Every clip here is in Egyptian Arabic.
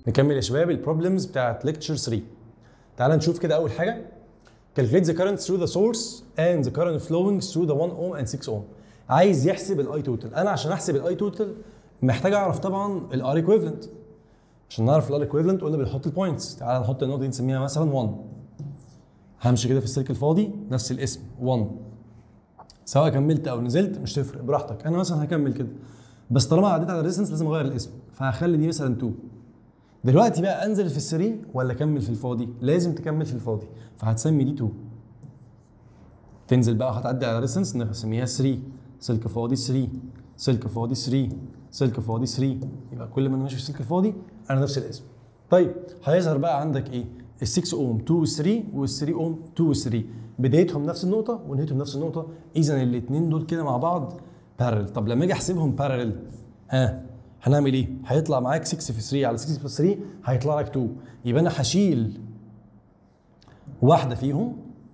نكمل يا شباب البروبلمز بتاعت ليكتشر 3 تعال نشوف كده اول حاجه calculate the current through the source and the current flowing through the 1 ohm and 6 ohm عايز يحسب الاي توتال انا عشان احسب الاي توتال محتاج اعرف طبعا الار ايكويفالنت عشان نعرف الار ايكويفالنت قلنا بنحط البوينتس تعال نحط النقطه دي نسميها مثلا 1 همشي كده في السلك الفاضي نفس الاسم 1 سواء كملت او نزلت مش تفرق براحتك انا مثلا هكمل كده بس طالما عديت على الريزنس لازم اغير الاسم فهخلي دي مثلا 2 دلوقتي بقى انزل في السري ولا اكمل في الفاضي لازم تكمل في الفاضي فهتسمي دي 2 تنزل بقى هتعدي على ريزنس نسميها 3 سلك فاضي 3 سلك فاضي 3 سلك فاضي 3 يبقى كل ما انا ماشي في السلك الفاضي انا نفس الاسم طيب هيظهر بقى عندك ايه ال 6 اوم 2 و 3 وال 3 اوم 2 و 3 بدايتهم نفس النقطه ونهايتهم نفس النقطه اذا الاثنين دول كده مع بعض بارل طب لما اجي احسبهم بارل ها هنعمل ايه هيطلع معاك 6 في 3 على 6 بلس 3 هيطلع لك 2 يبقى انا هشيل واحده فيهم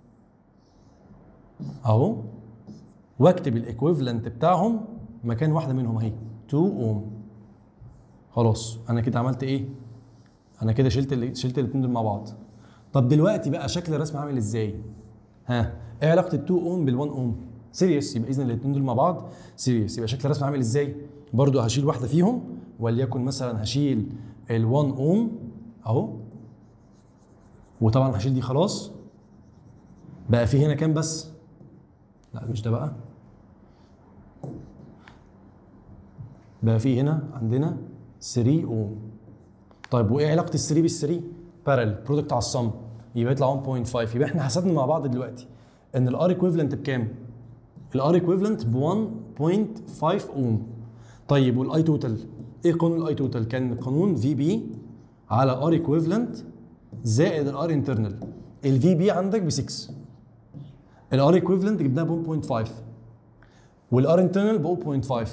اهو واكتب الايكويفالنت بتاعهم مكان واحده منهم اهي 2 اوم خلاص انا كده عملت ايه انا كده شلت ال- شلت الاثنين دول مع بعض طب دلوقتي بقى شكل الرسم عامل ازاي ها ايه علاقه ال 2 اوم بال 1 اوم سيريس يبقى اذا الاثنين دول مع بعض سيريس يبقى شكل الرسم عامل ازاي برضو هشيل واحده فيهم وليكن مثلا هشيل ال 1 اوم اهو وطبعا هشيل دي خلاص بقى في هنا كام بس لا مش ده بقى بقى في هنا عندنا 3 اوم طيب وايه علاقه ال 3 بال 3 بارل برودكت على الصم يبقى يطلع 1.5 يبقى احنا حسبنا مع بعض دلوقتي ان الار ايكويفالنت بكام الار ايكويفالنت ب 1.5 اوم طيب والاي توتال ايه قانون الاي توتال كان قانون في بي على ار ايكويفالنت زائد الار انترنال الفي بي عندك ب 6 الار ايكويفالنت جبناها ب 1.5 والار انترنال ب 0.5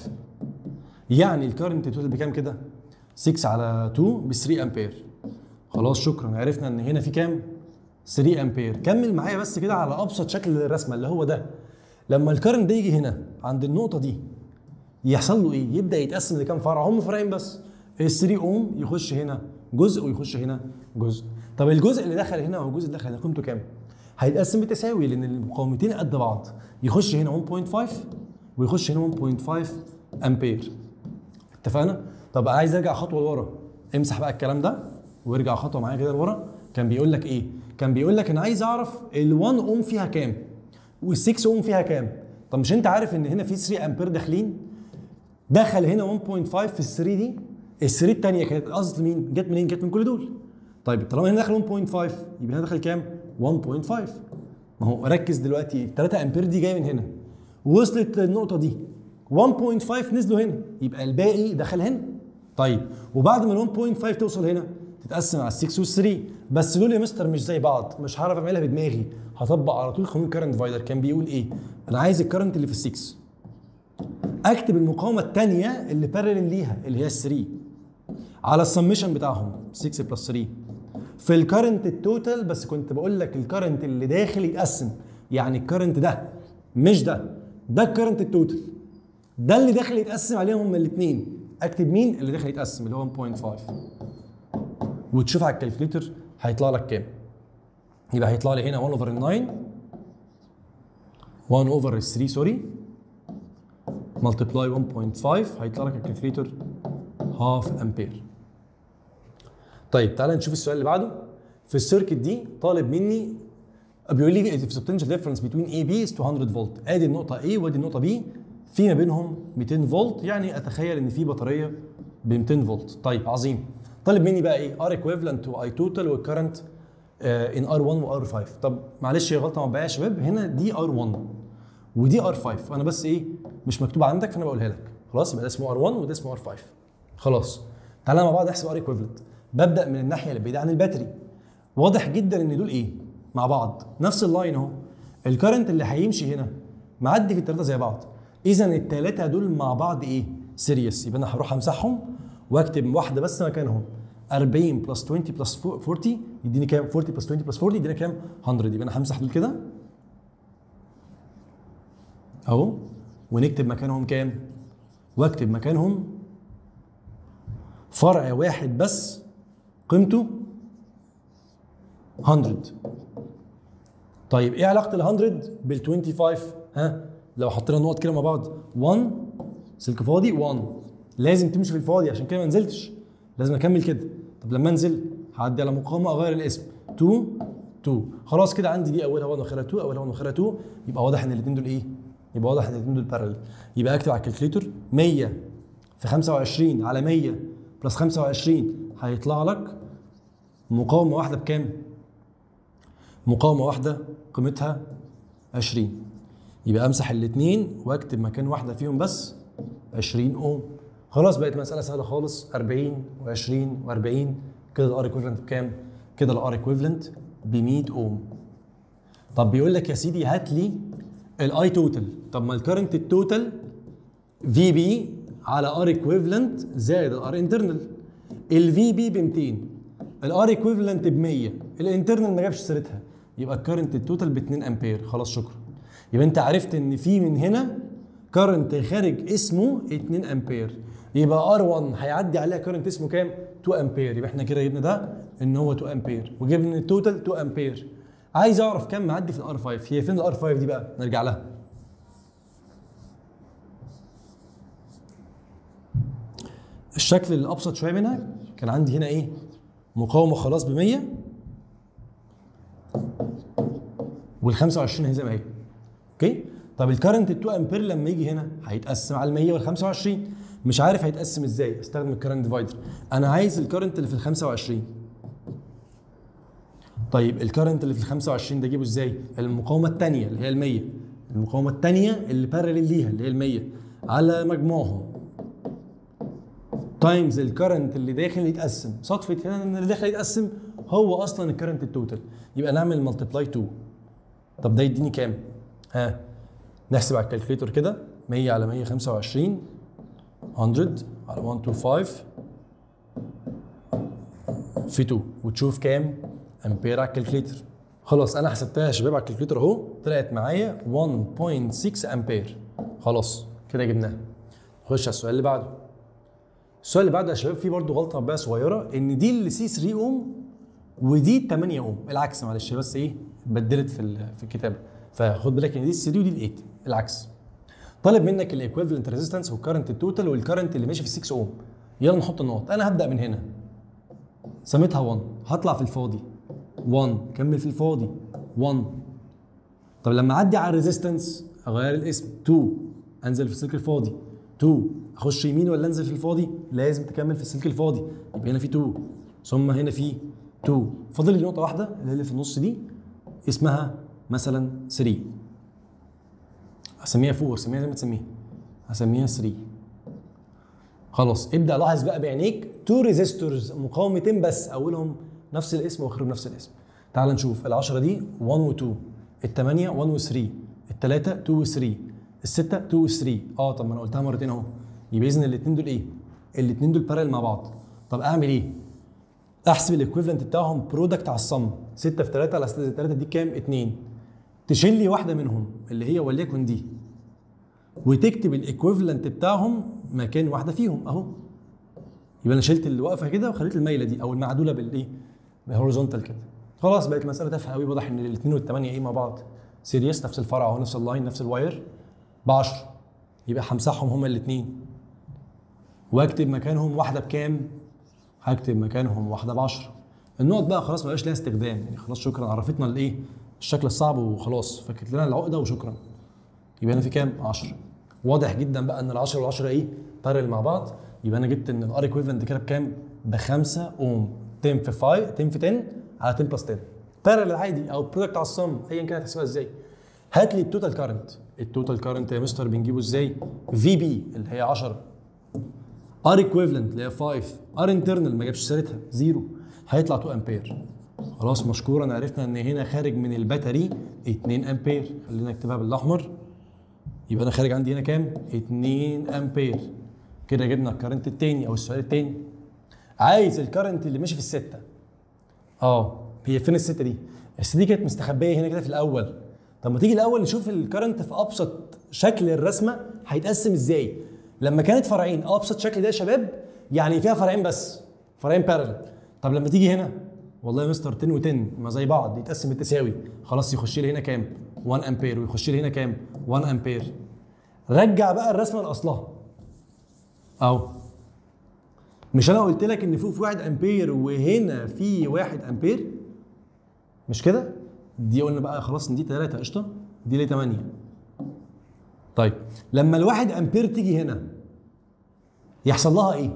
يعني الكارنت توتال بكام كده 6 على 2 ب 3 امبير خلاص شكرا عرفنا ان هنا في كام 3 امبير كمل معايا بس كده على ابسط شكل للرسمه اللي هو ده لما الكارنت ده يجي هنا عند النقطه دي يحصل له ايه يبدا يتقسم لكام فرع هم فرعين بس ال 3 اوم يخش هنا جزء ويخش هنا جزء طب الجزء اللي دخل هنا والجزء اللي دخل هنا قيمته كام هيتقسم بالتساوي لان المقاومتين قد بعض يخش هنا 1.5 ويخش هنا 1.5 امبير اتفقنا طب عايز ارجع خطوه لورا امسح بقى الكلام ده وارجع خطوه معايا كده لورا كان بيقول لك ايه كان بيقول لك انا عايز اعرف ال1 اوم فيها كام وال6 اوم فيها كام طب مش انت عارف ان هنا في 3 امبير داخلين دخل هنا 1.5 في ال 3 دي ال 3 الثانيه كانت قصد مين جت منين جت من كل دول طيب طالما هنا دخل 1.5 يبقى هنا دخل كام 1.5 ما هو ركز دلوقتي 3 امبير دي جايه من هنا وصلت للنقطه دي 1.5 نزلوا هنا يبقى الباقي دخل هنا طيب وبعد ما ال 1.5 توصل هنا تتقسم على ال 6 وال 3 بس دول يا مستر مش زي بعض مش هعرف اعملها بدماغي هطبق على طول قانون كارنت ديفايدر كان بيقول ايه انا عايز الكارنت اللي في ال 6 اكتب المقاومه الثانيه اللي بارلل ليها اللي هي ال 3 على السمشن بتاعهم 6 بلس 3 في الكارنت التوتال بس كنت بقول لك الكارنت اللي داخل يتقسم يعني الكارنت ده مش ده ده الكارنت التوتال ده اللي داخل يتقسم عليهم هما الاثنين اكتب مين اللي داخل يتقسم اللي هو 1.5 وتشوف على الكالكوليتر هيطلع لك كام يبقى هيطلع لي هنا 1 اوفر ال 9 1 اوفر ال 3 سوري ملتبلاي 1.5 هيطلع لك الكالكوليتر هاف امبير طيب تعالى نشوف السؤال اللي بعده في السيركت دي طالب مني بيقول لي if the potential difference between A B is 200 فولت ادي النقطة A وادي النقطة B في ما بينهم 200 فولت يعني اتخيل ان في بطارية ب 200 فولت طيب عظيم طالب مني بقى ايه R equivalent to I total والكرنت ان R1 و R5 طب معلش هي غلطة ما بقى يا شباب هنا دي R1 ودي R5 انا بس ايه مش مكتوب عندك فانا بقولها لك خلاص يبقى ده اسمه R1 وده اسمه R5 خلاص تعالى مع بعض نحسب R equivalent ببدا من الناحيه اللي بعيده عن الباتري واضح جدا ان دول ايه مع بعض نفس اللاين اهو الكرنت اللي هيمشي هنا معدي في الثلاثه زي بعض اذا الثلاثه دول مع بعض ايه سيريس يبقى انا هروح امسحهم واكتب واحده بس مكانهم 40 بلس 20 بلس 40 يديني كام 40 بلس 20 بلس 40 يدينا كام 100 يبقى انا همسح دول كده اهو ونكتب مكانهم كام واكتب مكانهم فرع واحد بس قيمته 100 طيب ايه علاقه ال 100 بال 25 ها لو حطينا نقط كده مع بعض 1 سلك فاضي 1 لازم تمشي في الفاضي عشان كده ما نزلتش لازم اكمل كده طب لما انزل هعدي على مقاومه اغير الاسم 2 2 خلاص كده عندي دي اولها 1 واخرها 2 اولها 1 واخرها 2 يبقى واضح ان الاثنين دول ايه يبقى واضح ان الاثنين دول بارل يبقى اكتب على الكالكليتور 100 في 25 على 100 بلس 25 هيطلع لك مقاومه واحده بكام مقاومه واحده قيمتها 20 يبقى امسح الاثنين واكتب مكان واحده فيهم بس 20 اوم خلاص بقت مساله سهله خالص 40 و20 و40 كده الار ايكويفالنت بكام كده الار ايكويفالنت ب 100 اوم طب بيقول لك يا سيدي هات لي الاي توتال طب ما الكرنت التوتال في بي على ار ايكويفالنت زائد الار انترنال الفي بي ب 200 الار ايكويفالنت ب 100 الانترنال ما جابش سيرتها يبقى الكرنت التوتال ب 2 امبير خلاص شكرا يبقى انت عرفت ان في من هنا كرنت خارج اسمه 2 امبير يبقى ار1 هيعدي عليها كرنت اسمه كام 2 امبير يبقى احنا كده جبنا ده ان هو 2 امبير وجبنا ان التوتال 2 امبير عايز اعرف كام معدي في الار 5 هي فين الار 5 دي بقى نرجع لها الشكل الابسط شويه منها كان عندي هنا ايه مقاومه خلاص ب 100 وال 25 هي زي ما هي اوكي طب الكرنت ال 2 امبير لما يجي هنا هيتقسم على ال 100 وال 25 مش عارف هيتقسم ازاي استخدم الكرنت ديفايدر انا عايز الكرنت اللي في ال 25 طيب الكرنت اللي في ال 25 ده اجيبه ازاي المقاومه الثانيه اللي هي ال 100 المقاومه الثانيه اللي بارلل ليها اللي هي ال 100 على مجموعهم تايمز الكرنت اللي داخل يتقسم صدفه هنا ان اللي داخل يتقسم هو اصلا الكرنت التوتال يبقى نعمل ملتبلاي 2 طب ده يديني كام ها نحسب على الكالكوليتور كده 100 على 125 100 على 125 في 2 وتشوف كام امبير على الكالكوليتر خلاص انا حسبتها يا شباب على الكالكوليتر اهو طلعت معايا 1.6 امبير خلاص كده جبناها نخش على السؤال اللي بعده السؤال اللي بعده يا شباب فيه برضو غلطه بقى صغيره ان دي اللي سي 3 اوم ودي 8 اوم العكس معلش بس ايه اتبدلت في ال- في الكتابه فخد بالك ان دي ال 3 ودي ال 8 العكس طالب منك الايكويفالنت ريزيستنس والكرنت التوتال والكرنت اللي ماشي في 6 اوم يلا نحط النقط انا هبدا من هنا سميتها 1 هطلع في الفاضي 1 كمل في الفاضي 1 طب لما اعدي على الريزيستنس اغير الاسم 2 انزل في السلك الفاضي 2 اخش يمين ولا انزل في الفاضي لازم تكمل في السلك الفاضي يبقى هنا في 2 ثم هنا في 2 فاضل لي نقطه واحده اللي هي اللي في النص دي اسمها مثلا 3 هسميها 4 سميها زي ما تسميها هسميها 3 خلاص ابدا لاحظ بقى بعينيك تو ريزيستورز مقاومتين بس اولهم نفس الاسم واخرهم نفس الاسم تعال نشوف ال10 دي 1 و2 ال8 1 و3 ال3 2 و3 ال6 2 و3 اه طب ما انا قلتها مرتين اهو يبقى اذا الاثنين دول ايه؟ الاثنين دول بارل مع بعض طب اعمل ايه؟ احسب الايكويفالنت بتاعهم برودكت على الصم 6 في 3 على 6 في 3 دي كام؟ 2 تشيل لي واحده منهم اللي هي وليكن دي وتكتب الايكويفالنت بتاعهم مكان واحده فيهم اهو يبقى انا شلت اللي واقفه كده وخليت المايله دي او المعدوله بالايه؟ بالهوريزونتال كده خلاص بقت مساله تافهه قوي واضح ان الاثنين والثمانيه ايه مع بعض سيريس نفس الفرع اهو نفس اللاين نفس الواير ب 10 يبقى همسحهم هما الاثنين واكتب مكانهم واحده بكام؟ هكتب مكانهم واحده ب 10 النقط بقى خلاص ما بقاش ليها استخدام يعني خلاص شكرا عرفتنا الايه؟ الشكل الصعب وخلاص فكت لنا العقده وشكرا يبقى انا في كام؟ 10 واضح جدا بقى ان ال 10 وال 10 ايه؟ بارل مع بعض يبقى انا جبت ان الار ايكويفالنت كده بكام؟ ب 5 اوم 10 في 5 10 في 10 على 10 بلس 10 بارل عادي او برودكت على الصم ايا كانت هتحسبها ازاي هات لي التوتال كارنت التوتال كارنت يا مستر بنجيبه ازاي؟ في بي اللي هي 10 ار ايكويفالنت اللي هي 5 ار انترنال ما جابش سيرتها زيرو هيطلع 2 امبير خلاص مشكورا عرفنا ان هنا خارج من الباتري 2 امبير خلينا نكتبها بالاحمر يبقى انا خارج عندي هنا كام 2 امبير كده جبنا الكرنت التاني او السؤال التاني عايز الكرنت اللي ماشي في السته اه هي فين السته دي السته دي كانت مستخبيه هنا كده في الاول طب ما تيجي الاول نشوف الكرنت في ابسط شكل الرسمه هيتقسم ازاي لما كانت فرعين ابسط شكل ده يا شباب يعني فيها فرعين بس فرعين بارل طب لما تيجي هنا والله يا مستر 10 و10 ما زي بعض يتقسم بالتساوي خلاص يخش لي هنا كام 1 امبير ويخش لي هنا كام 1 امبير رجع بقى الرسمه لاصلها اهو مش انا قلت لك ان فوق في 1 امبير وهنا في 1 امبير مش كده دي قلنا بقى خلاص ان دي 3 قشطه دي ليه 8 طيب لما الواحد امبير تيجي هنا يحصل لها ايه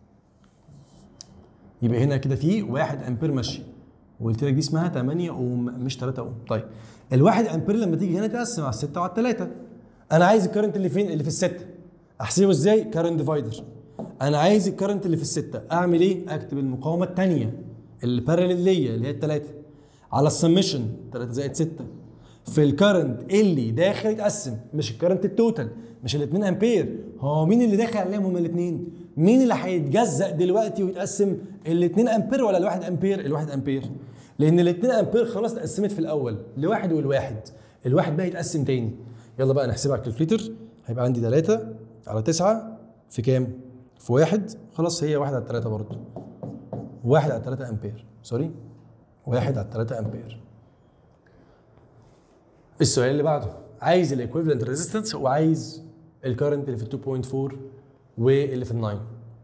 يبقى هنا كده في 1 امبير ماشي وقلت لك دي اسمها 8 اوم مش 3 اوم طيب الواحد امبير لما تيجي هنا تقسم على 6 وعلى 3 انا عايز الكرنت اللي فين اللي في الستة احسبه ازاي كارنت ديفايدر انا عايز الكرنت اللي في الستة اعمل ايه اكتب المقاومه الثانيه اللي بارلل ليا اللي هي الثلاثه على السمشن 3 زائد 6 في الكرنت اللي داخل يتقسم مش الكرنت التوتال مش ال 2 امبير هو مين اللي داخل عليهم هما الاثنين مين اللي هيتجزأ دلوقتي ويتقسم ال 2 امبير ولا ال 1 امبير ال 1 امبير لان ال 2 امبير خلاص اتقسمت في الاول لواحد والواحد الواحد بقى يتقسم تاني يلا بقى نحسبها على الكالكوليتر هيبقى عندي 3 على 9 في كام في واحد خلاص هي واحد على 3 برضه واحد على 3 امبير سوري واحد على 3 امبير السؤال اللي بعده عايز الايكويفالنت ريزيستنس وعايز الكرنت اللي في 2.4 واللي في ال 9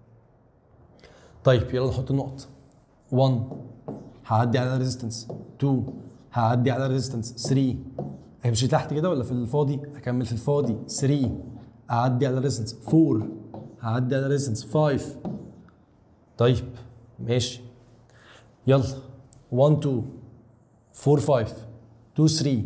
طيب يلا نحط النقط 1 هعدي على ريزيستنس 2 هعدي على ريزيستنس 3 همشي تحت كده ولا في الفاضي اكمل في الفاضي 3 اعدي على ريزيستنس 4 هعدي على ريزيستنس 5 طيب ماشي يلا 1 2 4 5 2 3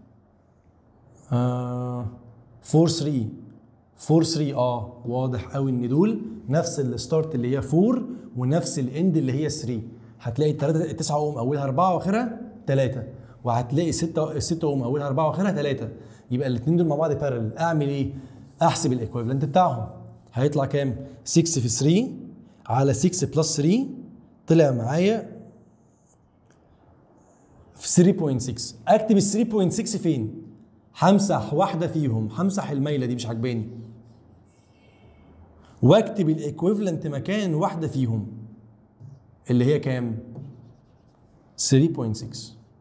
آه 4 3 4 3 اه واضح قوي ان دول نفس الستارت اللي هي 4 ونفس الاند اللي هي 3 هتلاقي الثلاثه 9 اوم اولها 4 واخرها 3 وهتلاقي 6 6 اوم اولها 4 واخرها 3 يبقى الاثنين دول مع بعض بارل اعمل ايه؟ احسب الايكويفالنت بتاعهم هيطلع كام؟ 6 في 3 على 6 بلس 3 طلع معايا في 3.6 اكتب ال 3.6 فين؟ همسح واحده فيهم همسح الميله دي مش عجباني واكتب الايكويفالنت مكان واحده فيهم اللي هي كام 3.6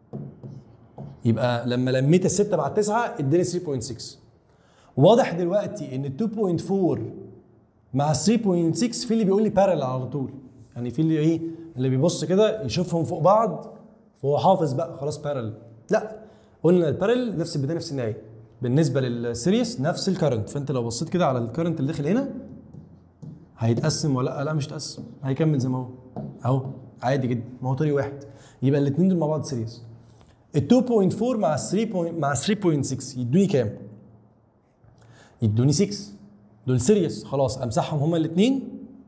يبقى لما لميت الستة بعد تسعة اداني 3.6 واضح دلوقتي ان ال 2.4 مع 3.6 في اللي بيقول لي بارل على طول يعني في اللي ايه اللي بيبص كده يشوفهم فوق بعض فهو حافظ بقى خلاص بارل لا قلنا البارل نفس البدايه نفس النهايه بالنسبه للسيريس نفس الكرنت فانت لو بصيت كده على الكرنت اللي داخل هنا هيتقسم ولا لا لا مش هيتقسم هيكمل زي ما هو اهو عادي جدا ما هو طريق واحد يبقى الاثنين دول مع بعض سيريس ال 2.4 مع 3 مع 3.6 يدوني كام؟ يدوني 6 دول سيريس خلاص امسحهم هما الاثنين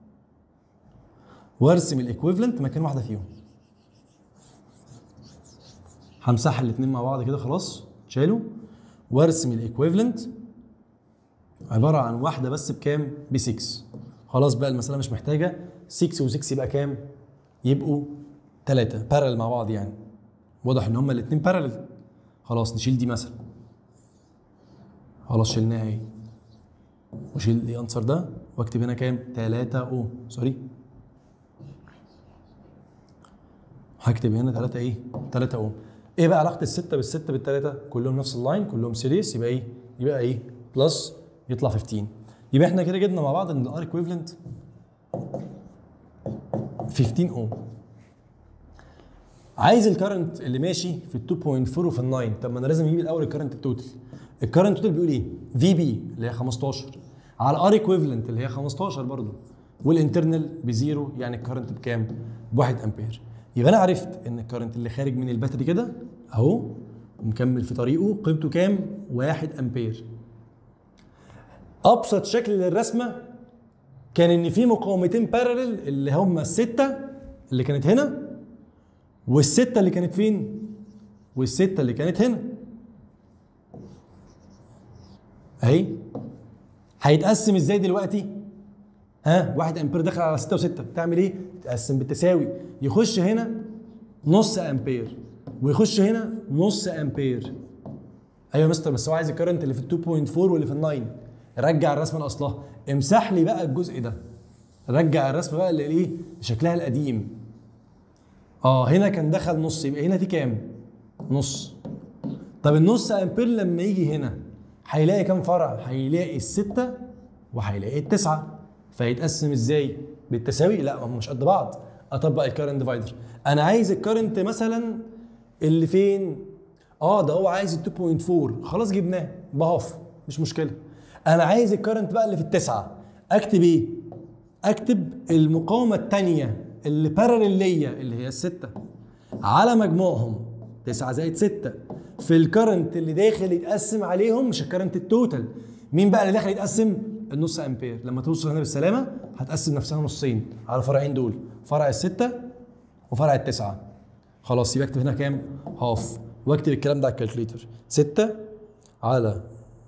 وارسم الايكويفالنت مكان واحده فيهم همسح الاثنين مع بعض كده خلاص شالوا وارسم الايكويفالنت عباره عن واحده بس بكام؟ ب 6 خلاص بقى المساله مش محتاجه 6 و6 يبقى كام؟ يبقوا 3 بارل مع بعض يعني واضح ان هما الاثنين بارل خلاص نشيل دي مثلا خلاص شلناها اهي وشيل الانسر ده واكتب هنا كام 3 او سوري هكتب هنا 3 ايه 3 او ايه بقى علاقه الستة بالستة بالثلاثة كلهم نفس اللاين كلهم سيريس يبقى ايه يبقى ايه بلس يطلع 15 يبقى احنا كده جبنا مع بعض ان الار ايكويفالنت 15 اوم عايز الكرنت اللي ماشي في ال 2.4 وفي ال 9 طب ما انا لازم اجيب الاول الكرنت التوتال الكرنت توتال بيقول ايه في بي اللي هي 15 على ار ايكويفالنت اللي هي 15 برضه والانترنال بزيرو يعني الكرنت بكام؟ ب 1 امبير يبقى انا عرفت ان الكرنت اللي خارج من الباتري كده اهو ومكمل في طريقه قيمته كام؟ 1 امبير ابسط شكل للرسمه كان ان في مقاومتين بارلل اللي هم السته اللي كانت هنا والستة اللي كانت فين؟ والستة اللي كانت هنا. أهي. هيتقسم ازاي دلوقتي؟ ها؟ واحد امبير داخل على 6 و6 بتعمل ايه؟ تقسم بالتساوي يخش هنا نص امبير ويخش هنا نص امبير. ايوه يا مستر بس هو عايز الكرنت اللي في ال 2.4 واللي في ال 9 رجع الرسمه لاصلها امسح لي بقى الجزء ده رجع الرسمه بقى اللي ايه؟ شكلها القديم اه هنا كان دخل نص يبقى هنا في كام نص طب النص امبير لما يجي هنا هيلاقي كام فرع هيلاقي الستة وهيلاقي التسعة فيتقسم ازاي بالتساوي لا هم مش قد بعض اطبق الكارنت ديفايدر انا عايز الكارنت مثلا اللي فين اه ده هو عايز ال 2.4 خلاص جبناه بهاف مش مشكله انا عايز الكارنت بقى اللي في التسعه اكتب ايه اكتب المقاومه الثانيه اللي بارلل ليا اللي هي السته على مجموعهم 9 زائد 6 في الكرنت اللي داخل يتقسم عليهم مش الكرنت التوتال مين بقى اللي داخل يتقسم النص امبير لما توصل هنا بالسلامه هتقسم نفسها نصين على الفرعين دول فرع الستة وفرع التسعة خلاص يبقى اكتب هنا كام هاف واكتب الكلام ده على الكالكليتر 6 على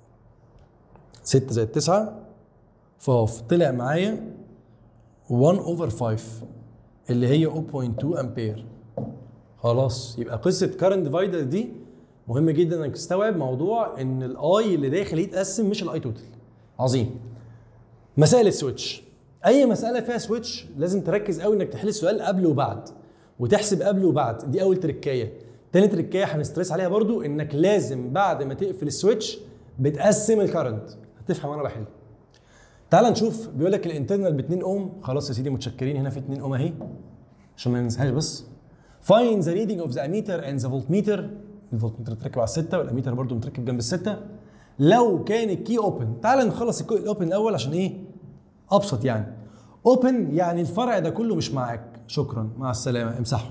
6 زائد 9 فهاف طلع معايا 1 اوفر 5 اللي هي 0.2 امبير خلاص يبقى قصه كارنت ديفايدر دي مهم جدا انك تستوعب موضوع ان الاي اللي داخل يتقسم مش الاي توتال عظيم مسائل السويتش اي مساله فيها سويتش لازم تركز قوي انك تحل السؤال قبل وبعد وتحسب قبل وبعد دي اول تركايه تاني تركايه هنستريس عليها برضو انك لازم بعد ما تقفل السويتش بتقسم الكرنت هتفهم وانا بحل تعال نشوف بيقول لك الانترنال ب 2 اوم خلاص يا سيدي متشكرين هنا في 2 اوم اهي عشان ما ننساهاش بس find the reading of the ammeter and the voltmeter الفولتميتر متركب على الستة والاميتر برضو متركب جنب الستة لو كان الكي اوبن تعال نخلص الكي الاوبن الاول عشان ايه ابسط يعني اوبن يعني الفرع ده كله مش معاك شكرا مع السلامه امسحه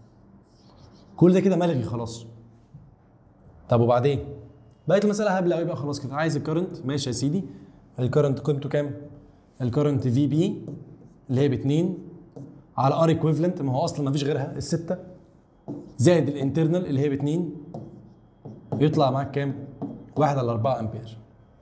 كل ده كده ملغي خلاص طب وبعدين بقت المساله هبله قوي بقى خلاص كده عايز الكرنت ماشي يا سيدي الكرنت قيمته كام الكرنت في بي اللي هي ب 2 على ار ايكويفالنت ما هو اصلا ما فيش غيرها السته زائد الانترنال اللي هي ب 2 يطلع معاك كام؟ 1 على 4 امبير.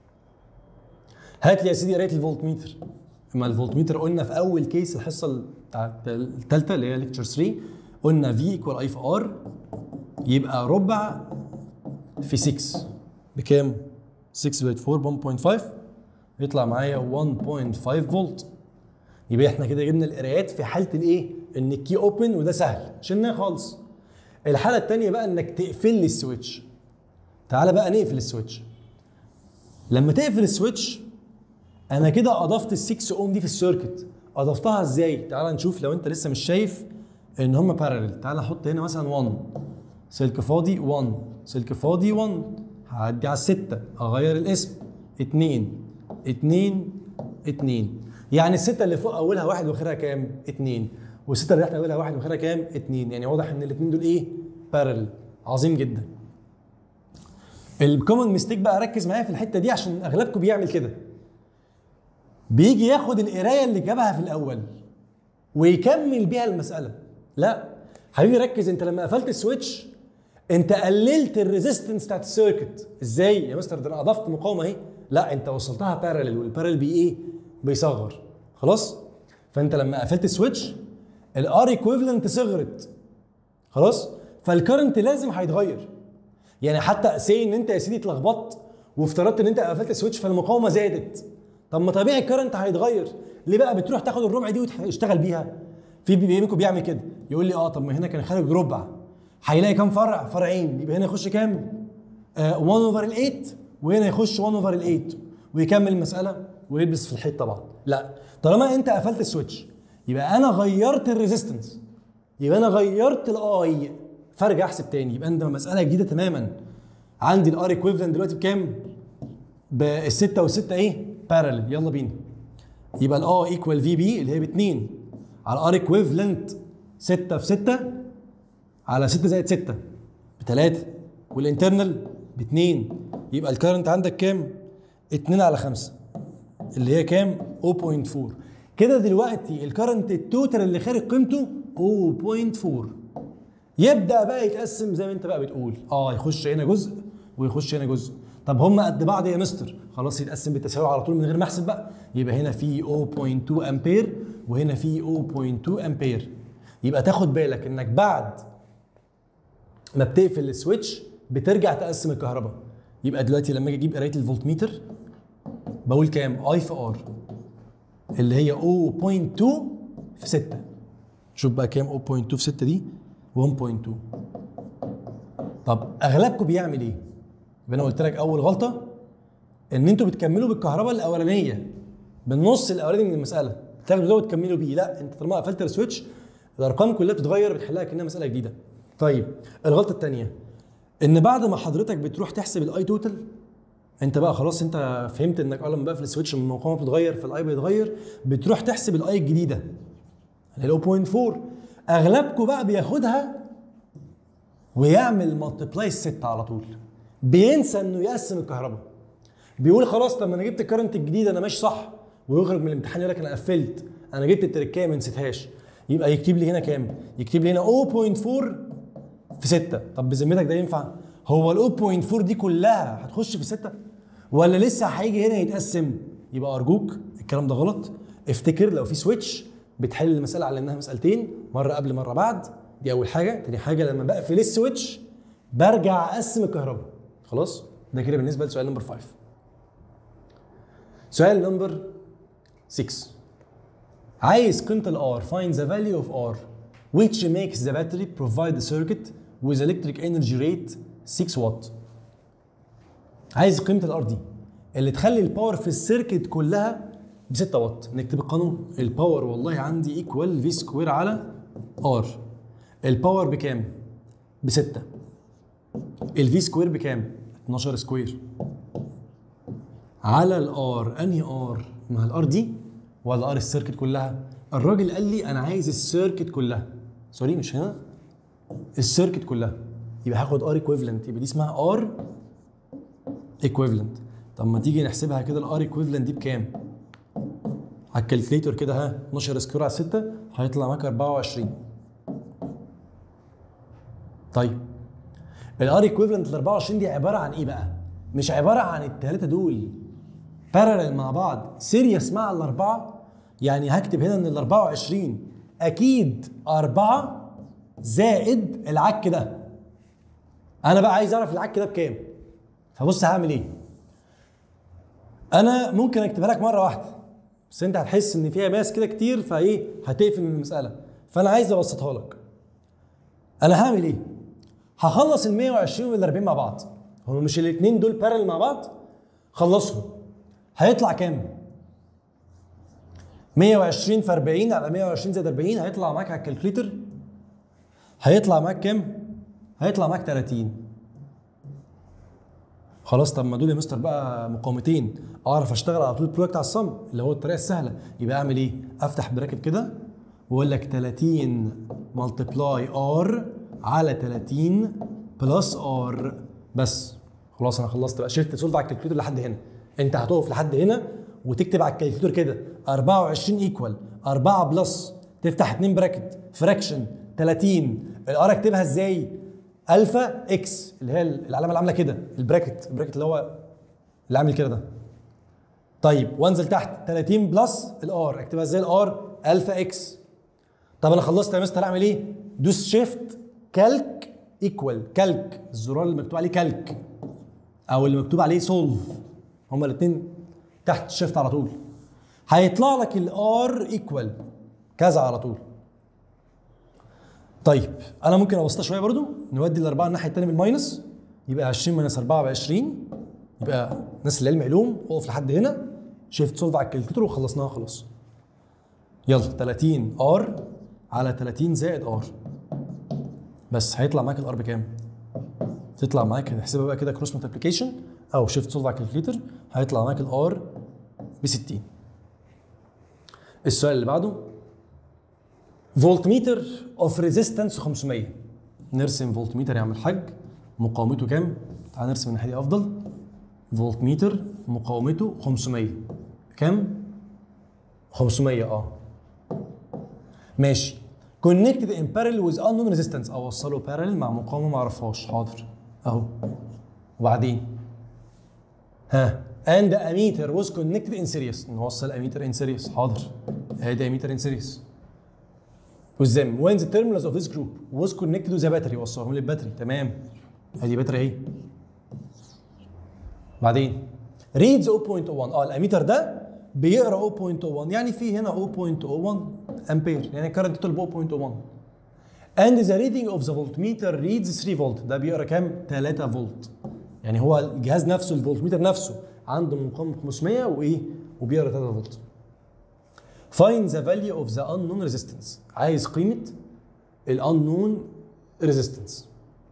هات لي يا سيدي قرايه الفولتميتر. اما الفولتميتر قلنا في اول كيس الحصه بتاعت الثالثه اللي هي ليكتشر 3 قلنا في ايكوال اي في ار يبقى ربع في 6 بكام؟ 6 زائد 4 1.5 يطلع معايا 1.5 فولت يبقى احنا كده جبنا القرايات في حاله الايه؟ ان الكي اوبن وده سهل شلناه خالص. الحاله الثانيه بقى انك تقفل لي السويتش. تعالى بقى نقفل السويتش. لما تقفل السويتش انا كده اضفت ال 6 اوم دي في السيركت. اضفتها ازاي؟ تعالى نشوف لو انت لسه مش شايف ان هم بارلل. تعالى احط هنا مثلا 1 سلك فاضي 1 سلك فاضي 1 هعدي على الستة اغير الاسم 2 2 2 يعني الستة اللي فوق أولها واحد وآخرها كام؟ اتنين والستة اللي تحت أولها واحد وآخرها كام؟ اتنين يعني واضح إن الاتنين دول إيه؟ بارل عظيم جدا. الكومن ميستيك بقى ركز معايا في الحتة دي عشان أغلبكم بيعمل كده. بيجي ياخد القراية اللي جابها في الأول ويكمل بيها المسألة. لا حبيبي ركز أنت لما قفلت السويتش أنت قللت الريزيستنس بتاعت السيركت، إزاي؟ يا مستر ده أنا أضفت مقاومة أهي. لا أنت وصلتها بارلل والبارلل بي إيه؟ بيصغر خلاص فانت لما قفلت السويتش الار ايكويفالنت صغرت خلاص فالكرنت لازم هيتغير يعني حتى سي ان انت يا سيدي اتلخبطت وافترضت ان انت قفلت السويتش فالمقاومه زادت طب ما طبيعي الكرنت هيتغير ليه بقى بتروح تاخد الربع دي وتشتغل بيها في بيمكو بيعمل كده يقول لي اه طب ما هنا كان خارج ربع هيلاقي كام فرع فرعين يبقى هنا يخش كام 1 اوفر ال 8 وهنا يخش 1 اوفر ال 8 ويكمل المساله ويلبس في الحيط طبعا لا طالما انت قفلت السويتش يبقى انا غيرت الريزيستنس يبقى انا غيرت الاي فارجع احسب تاني يبقى انت مساله جديده تماما عندي الار ايكويفالنت دلوقتي بكام؟ بالستة والستة ايه؟ بارلل يلا بينا يبقى الار ايكوال في بي اللي هي ب 2 على ار ايكويفالنت 6 في 6 على 6 زائد 6 ب 3 والانترنال ب 2 يبقى الكرنت عندك كام؟ 2 على 5 اللي هي كام 0.4 كده دلوقتي الكرنت التوتال اللي خارج قيمته 0.4 يبدا بقى يتقسم زي ما انت بقى بتقول اه يخش هنا جزء ويخش هنا جزء طب هم قد بعض يا مستر خلاص يتقسم بالتساوي على طول من غير ما احسب بقى يبقى هنا في 0.2 امبير وهنا في 0.2 امبير يبقى تاخد بالك انك بعد ما بتقفل السويتش بترجع تقسم الكهرباء يبقى دلوقتي لما اجي اجيب قرايه الفولتميتر بقول كام؟ اي في ار اللي هي 0.2 في 6 شوف بقى كام 0.2 في 6 دي 1.2 طب اغلبكم بيعمل ايه؟ يبقى انا قلت لك اول غلطه ان انتوا بتكملوا بالكهرباء الاولانيه بالنص الاولاني من المساله تاخدوا ده وتكملوا بيه لا انت طالما قفلت السويتش الارقام كلها بتتغير بتحلها كانها مساله جديده طيب الغلطه الثانيه ان بعد ما حضرتك بتروح تحسب الاي توتال انت بقى خلاص انت فهمت انك اول ما بقفل السويتش المقاومه بتتغير فالاي بيتغير بتروح تحسب الاي الجديده اللي هي 0.4 اغلبكم بقى بياخدها ويعمل مالتبلاي 6 على طول بينسى انه يقسم الكهرباء بيقول خلاص طب ما انا جبت الكرنت الجديد انا ماشي صح ويخرج من الامتحان يقول لك انا قفلت انا جبت التركيه ما نسيتهاش يبقى يكتب لي هنا كام؟ يكتب لي هنا 0.4 في 6 طب بذمتك ده ينفع؟ هو ال 0.4 دي كلها هتخش في 6 ولا لسه هيجي هنا يتقسم؟ يبقى ارجوك الكلام ده غلط افتكر لو في سويتش بتحل المساله على انها مسالتين مره قبل مره بعد دي اول حاجه تاني حاجه لما بقفل السويتش برجع اقسم الكهرباء خلاص ده كده بالنسبه لسؤال نمبر 5 سؤال نمبر 6 عايز قيمة ال R find the value of R which makes the battery provide the circuit with electric energy rate 6 watt عايز قيمة ال R دي اللي تخلي الباور في السيركت كلها ب 6 واط نكتب القانون الباور والله عندي ايكوال في سكوير على R الباور بكام؟ ب 6 الفي سكوير بكام؟ 12 سكوير على الار انهي ار؟ ما الار دي ولا ار السيركت كلها؟ الراجل قال لي انا عايز السيركت كلها سوري مش هنا السيركت كلها يبقى هاخد ار ايكويفالنت يبقى دي اسمها ار ايكويفالنت طب ما تيجي نحسبها كده الار ايكويفالنت دي بكام؟ على الكالكليتور كده ها 12 سكوير على 6 هيطلع معاك 24 طيب الار ايكويفالنت ال 24 دي عباره عن ايه بقى؟ مش عباره عن الثلاثه دول بارلل مع بعض سيريس مع الاربعه يعني هكتب هنا ان ال 24 اكيد 4 زائد العك ده انا بقى عايز اعرف العك ده بكام فبص هعمل ايه انا ممكن اكتبها لك مره واحده بس انت هتحس ان فيها ماس كده كتير فايه هتقفل من المساله فانا عايز ابسطها لك انا هعمل ايه هخلص ال 120 وال 40 مع بعض هم مش الاثنين دول بارل مع بعض خلصهم هيطلع كام 120 في 40 على 120 زائد 40 هيطلع معاك على الكالكوليتر هيطلع معاك كام هيطلع معاك 30 خلاص طب ما دول يا مستر بقى مقاومتين اعرف اشتغل على طول البروجكت على الصم اللي هو الطريقه السهله يبقى اعمل ايه افتح براكت كده واقول لك 30 ملتبلاي ار على 30 بلس ار بس خلاص انا خلصت بقى شفت سولف على الكالكوليتر لحد هنا انت هتقف لحد هنا وتكتب على الكالكوليتر كده 24 ايكوال 4 بلس تفتح 2 براكت فراكشن 30 الار اكتبها ازاي؟ الفا اكس اللي هي العلامه اللي عامله كده البراكت البراكت اللي هو اللي عامل كده ده طيب وانزل تحت 30 بلس الار اكتبها ازاي الار الفا اكس طب انا خلصت يا مستر اعمل ايه؟ دوس شيفت كالك ايكوال كالك الزرار اللي مكتوب عليه كالك او اللي مكتوب عليه سولف هما الاثنين تحت شيفت على طول هيطلع لك الار ايكوال كذا على طول طيب انا ممكن ابسطها شويه برضو نودي الاربعه الناحيه الثانيه بالماينس يبقى 20 ماينس 4 ب 20 يبقى ناس اللي علم علوم اقف لحد هنا شيفت سولف على الكالكوليتر وخلصناها خلاص يلا 30 ار على 30 زائد ار بس هيطلع معاك الار بكام؟ تطلع معاك هنحسبها بقى كده كروس مالتيبيكيشن او شيفت سولف على الكالكوليتر هيطلع معاك الار ب 60 السؤال اللي بعده فولتميتر اوف ريزيستنس 500 نرسم فولتميتر يا عم الحاج مقاومته كام؟ تعال نرسم الناحيه دي افضل فولتميتر مقاومته 500 كام؟ 500 اه ماشي كونكتد ان بارل ويز انون ريزيستنس اوصله بارل مع مقاومه ما اعرفهاش حاضر اهو وبعدين ها اند اميتر was connected in series نوصل اميتر in series حاضر ادي اميتر in series with them when the terminals of this group was connected to the battery وصلهم للباتري تمام ادي باتري اهي بعدين reads 0.01 اه الاميتر ده بيقرا 0.01 يعني في هنا 0.01 امبير يعني الكرنت طلب 0.01 and the reading of the voltmeter reads 3 فولت ده بيقرا كام 3 فولت يعني هو الجهاز نفسه الفولتميتر نفسه عنده مقاومه 500 وايه وبيقرا 3 فولت find the value of the unknown resistance عايز قيمه الانون ريزيستنس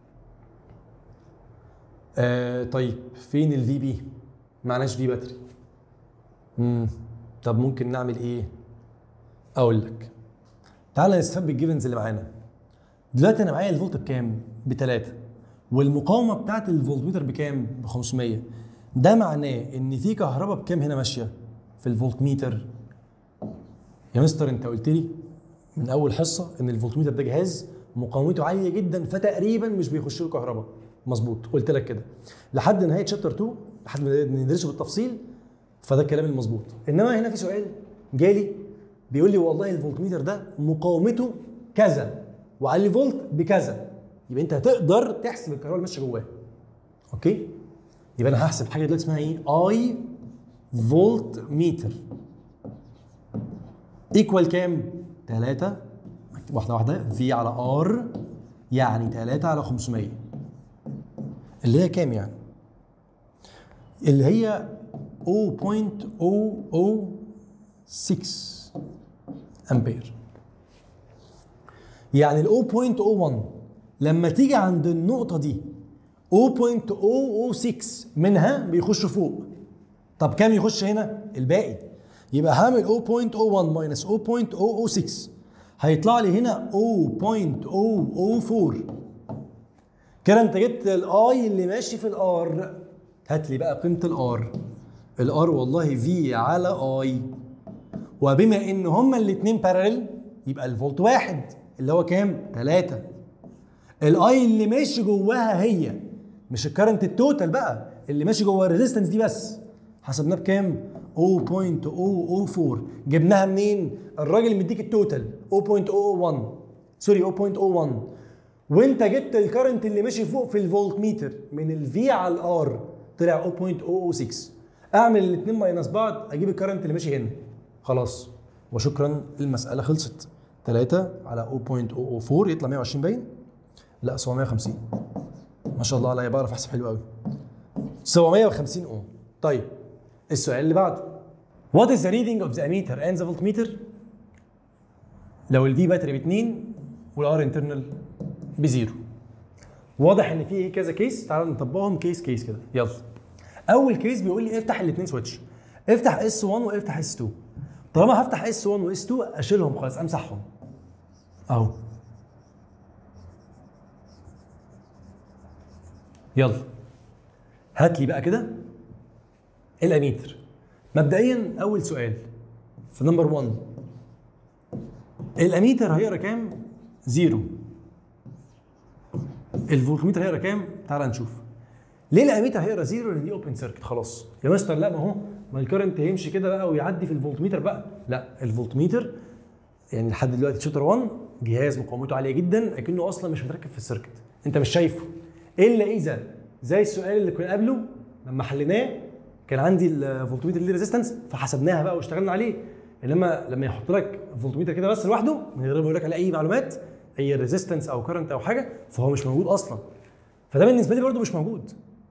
آه طيب فين الفي بي معناش في باتري مم. طب ممكن نعمل ايه اقول لك تعال نستفاد بالجيفنز اللي معانا دلوقتي انا معايا الفولت بكام بتلاتة والمقاومه بتاعت الفولتميتر بكام ب 500 ده معناه ان في كهرباء بكام هنا ماشيه في الفولتميتر يا مستر انت قلت لي من اول حصه ان الفولتميتر ده جهاز مقاومته عاليه جدا فتقريبا مش بيخش له كهرباء مظبوط قلت لك كده لحد نهايه شابتر 2 لحد ما ندرسه بالتفصيل فده الكلام المظبوط انما هنا في سؤال جالي بيقول لي والله الفولتميتر ده مقاومته كذا وعلي فولت بكذا يبقى انت هتقدر تحسب الكهرباء اللي ماشيه جواه اوكي يبقى انا هحسب حاجه دلوقتي اسمها ايه اي فولت ميتر ايكوال كام 3 واحده واحده في على ار يعني 3 على 500 اللي هي كام يعني اللي هي 0.006 امبير يعني ال 0.01 لما تيجي عند النقطة دي 0.006 منها بيخش فوق طب كام يخش هنا؟ الباقي يبقى هعمل 0.01 ماينس 0.006 هيطلع لي هنا 0.004 كده انت جبت الاي اللي ماشي في الار هات لي بقى قيمه الار الار والله في على اي وبما ان هما الاثنين بارلل يبقى الفولت واحد اللي هو كام 3 الاي اللي ماشي جواها هي مش الكرنت التوتال بقى اللي ماشي جوه الريزيستنس دي بس حسبناه بكام 0.004 جبناها منين الراجل مديك التوتال 0.001 سوري 0.01 وانت جبت الكرنت اللي ماشي فوق في الفولت ميتر من الفي على الار طلع 0.006 اعمل الاثنين ماينس بعض اجيب الكرنت اللي ماشي هنا خلاص وشكرا المساله خلصت 3 على 0.004 يطلع 120 باين لا 750 ما شاء الله عليا بعرف احسب حلو قوي 750 اوم طيب السؤال اللي بعده What is the reading of the ammeter and the voltmeter لو الفي باتري ب 2 والار انترنال بزيرو واضح ان في كذا كيس تعالوا نطبقهم كيس كيس كده يلا اول كيس بيقول لي افتح الاثنين سويتش افتح اس 1 وافتح اس 2 طالما هفتح اس 1 واس 2 اشيلهم خالص امسحهم اهو يلا هات لي بقى كده الاميتر مبدئيا اول سؤال في نمبر 1 الاميتر هيقرا كام؟ زيرو الفولتميتر هيقرا كام؟ تعال نشوف ليه الاميتر هيقرا زيرو؟ لان دي اوبن سيركت خلاص يا مستر لا ما هو ما الكرنت هيمشي كده بقى ويعدي في الفولتميتر بقى لا الفولتميتر يعني لحد دلوقتي شوتر 1 جهاز مقاومته عاليه جدا اكنه اصلا مش متركب في السيركت انت مش شايفه الا اذا زي السؤال اللي كنا قبله لما حليناه كان عندي الفولتميتر ليه ريزيستنس فحسبناها بقى واشتغلنا عليه انما لما يحط لك فولتميتر كده بس لوحده من غير ما يقول لك على اي معلومات اي ريزيستنس او كرنت او حاجه فهو مش موجود اصلا فده بالنسبه لي برده مش موجود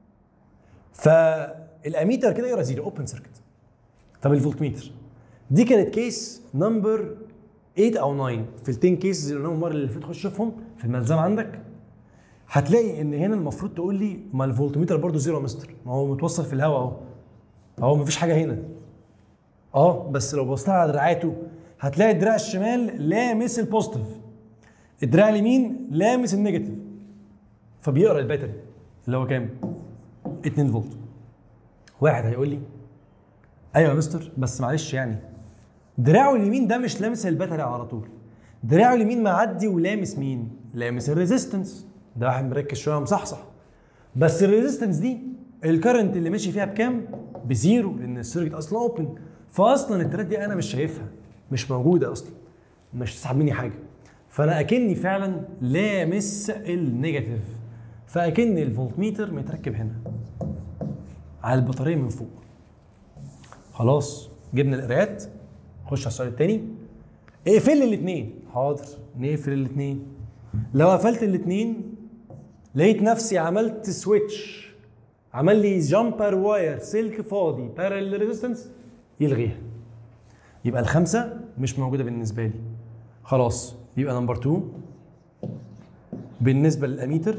فالاميتر كده يقرا زيرو اوبن سيركت طب الفولتميتر دي كانت كيس نمبر 8 او 9 في ال 10 كيسز اللي قلناهم المره اللي فاتت خش شوفهم في الملزمه عندك هتلاقي ان هنا المفروض تقول لي ما الفولتميتر برضه زيرو يا مستر ما هو متوصل في الهواء اهو اهو مفيش حاجه هنا اه بس لو بصيت على دراعاته هتلاقي الدراع الشمال لامس البوزيتيف الدراع اليمين لامس النيجاتيف فبيقرا الباتري اللي هو كام 2 فولت واحد هيقول لي ايوه يا مستر بس معلش يعني دراعه اليمين ده مش لامس الباتري على طول دراعه اليمين معدي ولامس مين لامس الريزيستنس ده واحد مركز شويه مصحصح بس الريزيستنس دي الكرنت اللي ماشي فيها بكام بزيرو لان السيركت اصلا اوبن فاصلا الترات دي انا مش شايفها مش موجوده اصلا مش تسحب مني حاجه فانا اكني فعلا لامس النيجاتيف فاكن الفولتميتر متركب هنا على البطاريه من فوق خلاص جبنا القرايات نخش على السؤال الثاني اقفل لي الاثنين حاضر نقفل الاثنين لو قفلت الاثنين لقيت نفسي عملت سويتش عمل لي جامبر واير سلك فاضي بارل ريزيستنس يلغيها يبقى الخمسه مش موجوده بالنسبه لي خلاص يبقى نمبر 2 بالنسبه للاميتر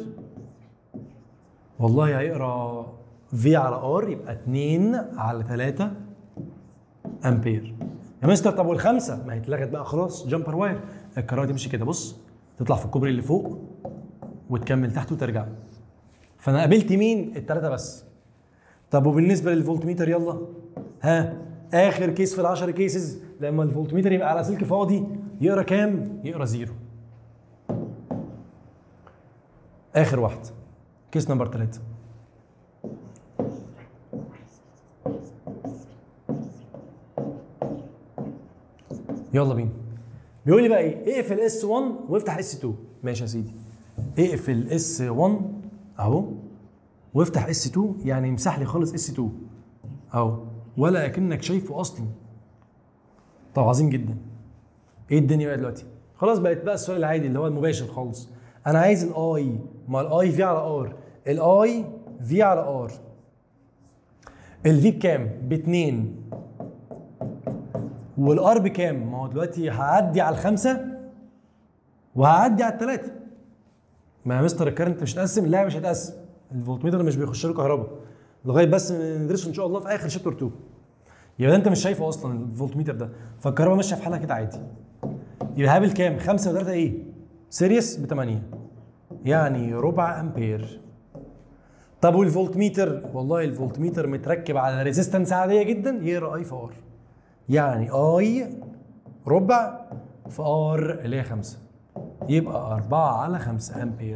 والله هيقرا في على ار يبقى 2 على 3 امبير يا مستر طب والخمسه ما هي اتلغت بقى خلاص جامبر واير الكهرباء تمشي كده بص تطلع في الكوبري اللي فوق وتكمل تحت وترجع فانا قابلت مين الثلاثه بس طب وبالنسبه للفولتميتر يلا ها اخر كيس في ال 10 كيسز لما الفولتميتر يبقى على سلك فاضي يقرا كام يقرا زيرو اخر واحد كيس نمبر 3 يلا بينا بيقول لي بقى ايه اقفل اس 1 وافتح اس 2 ماشي يا سيدي اقفل اس 1 اهو وافتح اس 2 يعني امسح لي خالص اس 2 اهو ولا اكنك شايفه اصلا طب عظيم جدا ايه الدنيا بقى دلوقتي خلاص بقت بقى السؤال العادي اللي هو المباشر خالص انا عايز الاي ما الاي في على ار الاي في على ار الفي بكام؟ باتنين والار بكام؟ ما هو دلوقتي هعدي على الخمسه وهعدي على الثلاثه ما يا مستر الكارنت مش هتقسم؟ لا مش هتقسم الفولتميتر مش بيخش له كهرباء لغايه بس ندرسه ان شاء الله في اخر شابتر 2 يبقى انت مش شايفه اصلا الفولتميتر ده فالكهرباء ماشيه في حالها كده عادي يبقى هابل كام؟ 5 و3 ايه؟ سيريس ب 8 يعني ربع امبير طب والفولتميتر والله الفولتميتر متركب على ريزيستنس عاديه جدا يقرا اي في ار يعني اي ربع في ار اللي هي 5 يبقى 4 على 5 امبير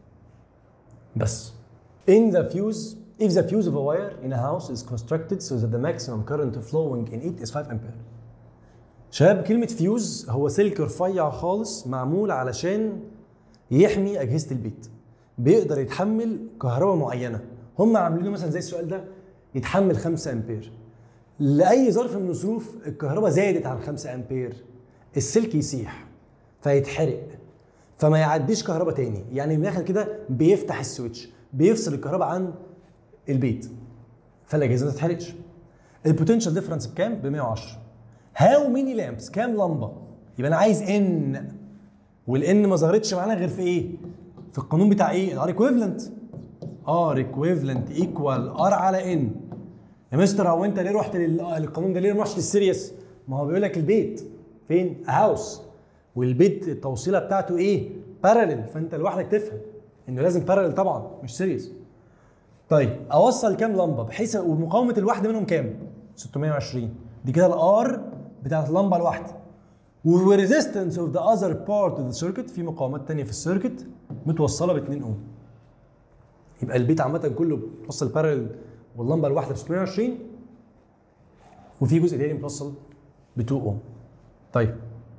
بس in the fuse if the fuse of a wire in a house is constructed so that the maximum current flowing in it is 5 ampere شباب كلمة فيوز هو سلك رفيع خالص معمول علشان يحمي أجهزة البيت بيقدر يتحمل كهرباء معينة هم عاملينه مثلا زي السؤال ده يتحمل 5 أمبير لأي ظرف من الظروف الكهرباء زادت عن 5 أمبير السلك يسيح فيتحرق فما يعديش كهرباء تاني يعني من الاخر كده بيفتح السويتش بيفصل الكهرباء عن البيت فالاجهزه ما تتحرقش البوتنشال ديفرنس بكام ب 110 هاو ميني لامبس كام لمبه يبقى انا عايز ان والان ما ظهرتش معانا غير في ايه في القانون بتاع ايه الار ايكويفالنت ار ايكويفالنت ايكوال ار على ان يا مستر هو انت ليه رحت لل- للقانون ده ليه ما رحتش للسيريس ما هو بيقول لك البيت فين هاوس والبيت التوصيله بتاعته ايه بارلل فانت لوحدك تفهم انه لازم بارلل طبعا مش سيريس طيب اوصل كام لمبه بحيث ومقاومه الواحده منهم كام 620 دي كده الار بتاعت اللمبه الواحده والريزيستنس اوف ذا اذر بارت اوف ذا سيركت في مقاومات تانية في السيركت متوصله ب 2 اوم يبقى البيت عامه كله متوصل بارل واللمبه الواحده ب 620 وفي جزء تاني متوصل ب 2 اوم طيب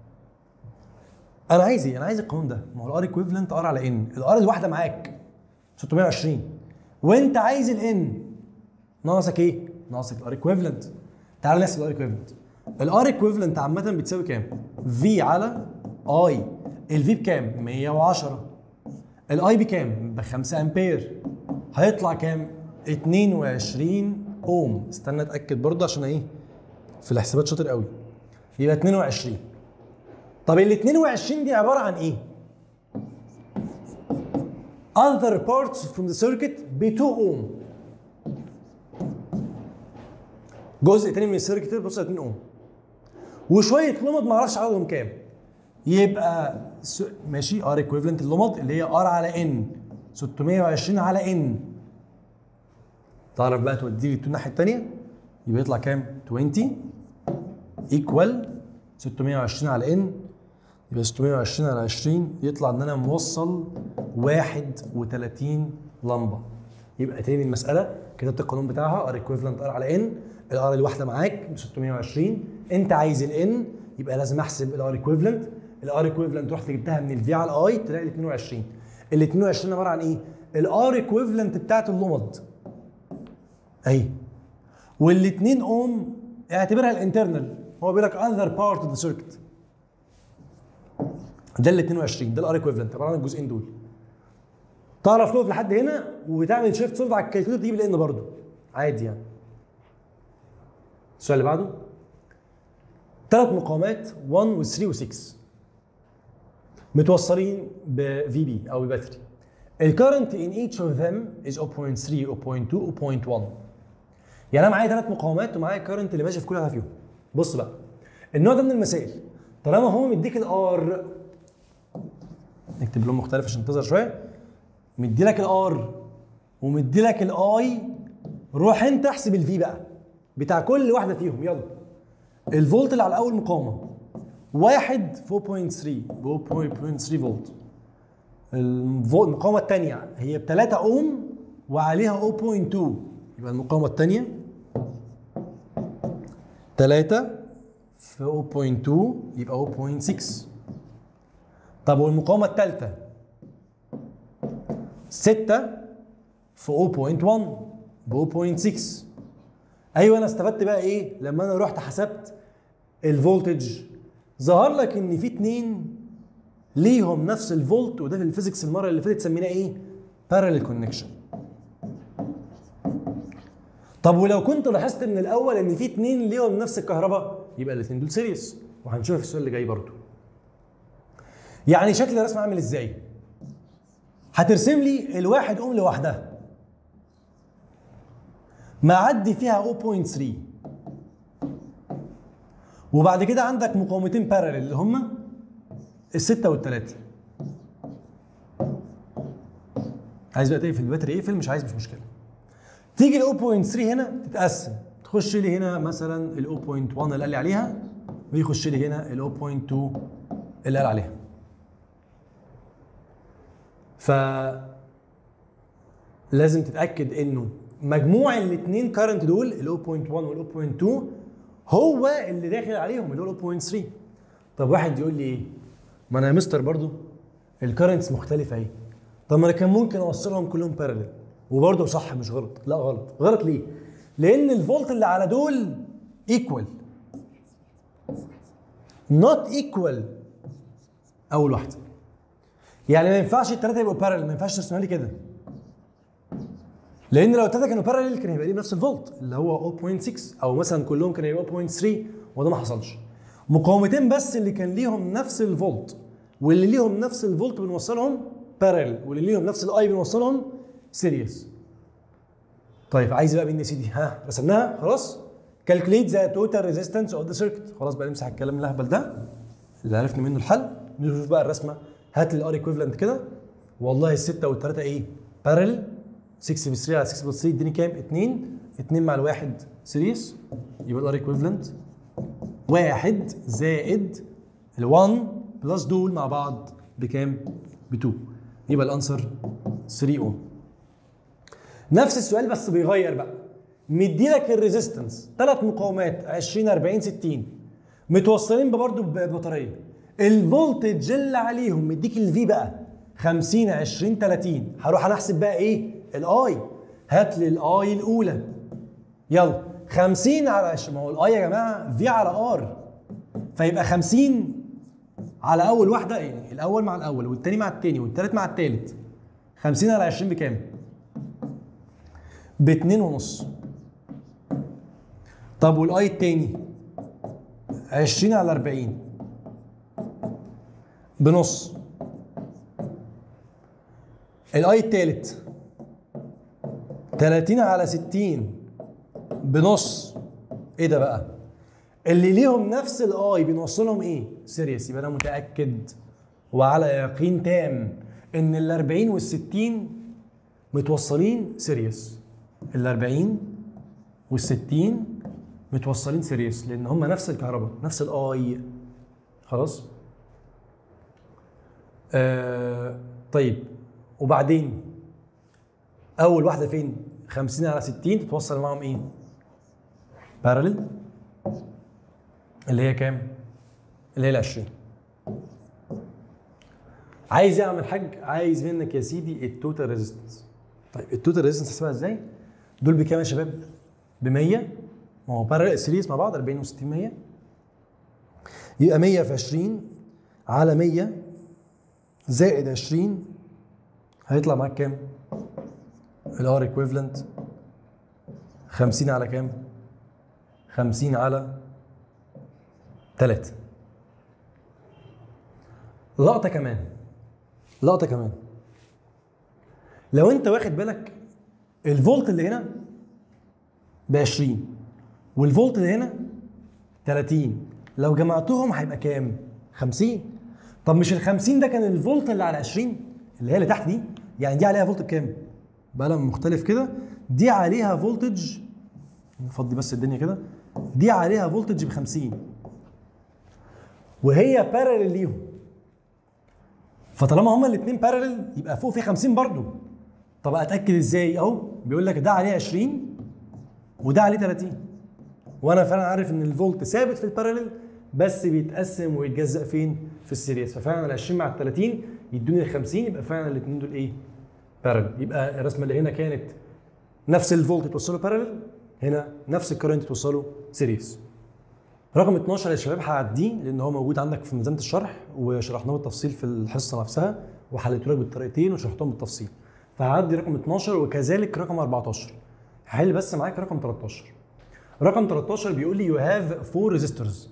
انا عايز ايه؟ انا عايز القانون ده ما هو الار ايكويفالنت ار على ان الار الواحده معاك 620 وانت عايز الان ناقصك ايه؟ ناقصك الار ايكويفالنت تعال نحسب الار ايكويفالنت الار ايكويفالنت عامه بتساوي كام؟ في على اي الفي بكام؟ 110 الاي بكام؟ ب 5 امبير هيطلع كام؟ 22 اوم استنى اتاكد برضه عشان ايه؟ في الحسابات شاطر قوي يبقى 22 طب ال 22 دي عباره عن ايه؟ other parts from the circuit ب 2 اوم جزء تاني من السيركت بيوصل 2 اوم وشويه لمض ما اعرفش عددهم كام يبقى س... ماشي ار ايكويفالنت اللمض اللي هي ار على ان 620 على ان تعرف بقى تودي لي الناحيه الثانيه يبقى يطلع كام 20 ايكوال 620 على ان يبقى 620 على 20 يطلع ان انا موصل 31 لمبه يبقى تاني المساله كتبت القانون بتاعها ار ايكويفالنت ار على ان الار الواحده معاك ب 620 انت عايز الان يبقى لازم احسب الار ايكويفالنت الار ايكويفالنت رحت جبتها من الفي على الاي تلاقي ال 22 ال 22 عباره عن ايه؟ الار ايكويفالنت بتاعت اللمض اهي وال 2 اوم اعتبرها الانترنال هو بيقول لك other part of the circuit ده ال 22 ده الار ايكويفالنت عباره عن الجزئين دول تعرف تقف لحد هنا وتعمل شيفت سولف على الكالكوليتر تجيب الان برضه عادي يعني السؤال اللي بعده ثلاث مقاومات 1 و 3 و 6 متوصلين ب في بي او بباتري الكرنت in each of them is 0.3 0.2 0.1 يعني انا معايا ثلاث مقاومات ومعايا الكرنت اللي ماشي في كل واحده فيهم بص بقى النوع ده من المسائل طالما هو مديك الار نكتب لون مختلف عشان تظهر شويه مدي لك الار ومدي لك الاي روح انت احسب الفي بقى بتاع كل واحده فيهم يلا الفولت اللي على اول مقاومه واحد 4.3 4.3 فولت الفولت المقاومه الثانيه هي ب 3 اوم وعليها 0.2 يبقى المقاومه الثانيه 3 في 0.2 يبقى 0.6 طب والمقاومه الثالثه 6 في 0.1 ب 0.6 ايوه انا استفدت بقى ايه لما انا رحت حسبت الفولتج ظهر لك ان في اتنين ليهم نفس الفولت وده في الفيزيكس المره اللي فاتت سميناه ايه بارallel كونكشن طب ولو كنت لاحظت من الاول ان في اتنين ليهم نفس الكهرباء يبقى الاتنين دول سيريس وهنشوف في السؤال اللي جاي برضو يعني شكل الرسم عامل ازاي هترسم لي الواحد اوم لوحدها معدي فيها 0.3 وبعد كده عندك مقاومتين بارلل اللي هما الستة والتلاتة عايز بقى تقفل الباتري اقفل مش عايز مش مشكلة تيجي ال 0.3 هنا تتقسم تخش لي هنا مثلا ال 0.1 اللي قال لي عليها ويخش لي هنا ال 0.2 اللي قال عليها ف لازم تتاكد انه مجموع الاثنين كارنت دول ال 0.1 وال 0.2 هو اللي داخل عليهم اللي هو 0.3 طب واحد يقول لي ايه ما انا يا مستر برضو الكارنتس مختلفه اهي طب ما انا كان ممكن اوصلهم كلهم بارلل وبرضه صح مش غلط لا غلط غلط ليه لان الفولت اللي على دول ايكوال نوت ايكوال اول واحده يعني ما ينفعش الثلاثه يبقوا بارلل ما ينفعش ترسمها لي كده لان لو الثلاثه كانوا بارلل كان هيبقى ليه نفس الفولت اللي هو 0.6 او مثلا كلهم كانوا يبقوا 0.3 وده ما حصلش مقاومتين بس اللي كان ليهم نفس الفولت واللي ليهم نفس الفولت بنوصلهم بارلل واللي ليهم نفس الاي بنوصلهم سيريس طيب عايز بقى مني يا سيدي ها رسمناها خلاص كالكوليت ذا توتال ريزيستنس اوف ذا سيركت خلاص بقى نمسح الكلام الاهبل ده اللي عرفنا منه الحل نشوف بقى الرسمه هات لي الار ايكويفالنت كده والله السته والثلاثه ايه بارل 6 في 3 على 6 بلس 3 اديني كام 2 2 مع الواحد سيريس يبقى الار ايكويفالنت واحد زائد ال1 بلس دول مع بعض بكام؟ ب 2 يبقى الانسر 3 اوم نفس السؤال بس بيغير بقى مدي لك الريزيستنس ثلاث مقاومات 20 40 60 متوصلين برضه ببطاريه الفولتج اللي عليهم مديك الفي بقى 50 20 30 هروح انا احسب بقى ايه الاي هات لي الاي الاولى يلا 50 على 20 ما هو الاي يا جماعه في على ار فيبقى 50 على اول واحده يعني الاول مع الاول والتاني مع التاني والتالت مع التالت 50 على 20 بكام؟ باتنين ونص طب والاي التاني 20 على 40 بنص الاي التالت 30 على 60 بنص ايه ده بقى اللي ليهم نفس الاي بنوصلهم ايه سيريس يبقى انا متاكد وعلى يقين تام ان ال 40 وال 60 متوصلين سيريس ال 40 وال 60 متوصلين سيريس لان هم نفس الكهرباء نفس الاي خلاص آه طيب وبعدين اول واحده فين 50 على 60 تتوصل معاهم ايه بارلل اللي هي كام اللي هي ال 20 عايز يعمل حاج عايز منك يا سيدي التوتال ريزيستنس طيب التوتال ريزيستنس هحسبها ازاي دول بكام يا شباب ب 100 ما هو بارلل سيريز مع بعض 40 و60 100 يبقى 100 في 20 على 100 زائد 20 هيطلع معاك كام؟ الار ايكويفالنت 50 على كام؟ 50 على 3 لقطة كمان لقطة كمان لو انت واخد بالك الفولت اللي هنا ب 20 والفولت اللي هنا 30 لو جمعتهم هيبقى كام؟ 50 طب مش ال 50 ده كان الفولت اللي على 20 اللي هي اللي تحت دي يعني دي عليها فولت بكام؟ بقلم مختلف كده دي عليها فولتج نفضي بس الدنيا كده دي عليها فولتج ب 50 وهي بارلل ليهم فطالما هما الاثنين بارلل يبقى فوق في 50 برضو طب اتاكد ازاي اهو بيقول لك ده عليه 20 وده عليه 30 وانا فعلا عارف ان الفولت ثابت في البارلل بس بيتقسم ويتجزأ فين في السيريس ففعلا ال 20 مع ال 30 يدوني ال 50 يبقى فعلا الاثنين دول ايه بارلل يبقى الرسمه اللي هنا كانت نفس الفولت توصله بارلل هنا نفس الكرنت توصله سيريس رقم 12 يا شباب هعديه لان هو موجود عندك في ميزانه الشرح وشرحناه بالتفصيل في الحصه نفسها وحليته لك بالطريقتين وشرحتهم بالتفصيل فهعدي رقم 12 وكذلك رقم 14 هحل بس معاك رقم 13 رقم 13 بيقول لي يو هاف فور ريزيستورز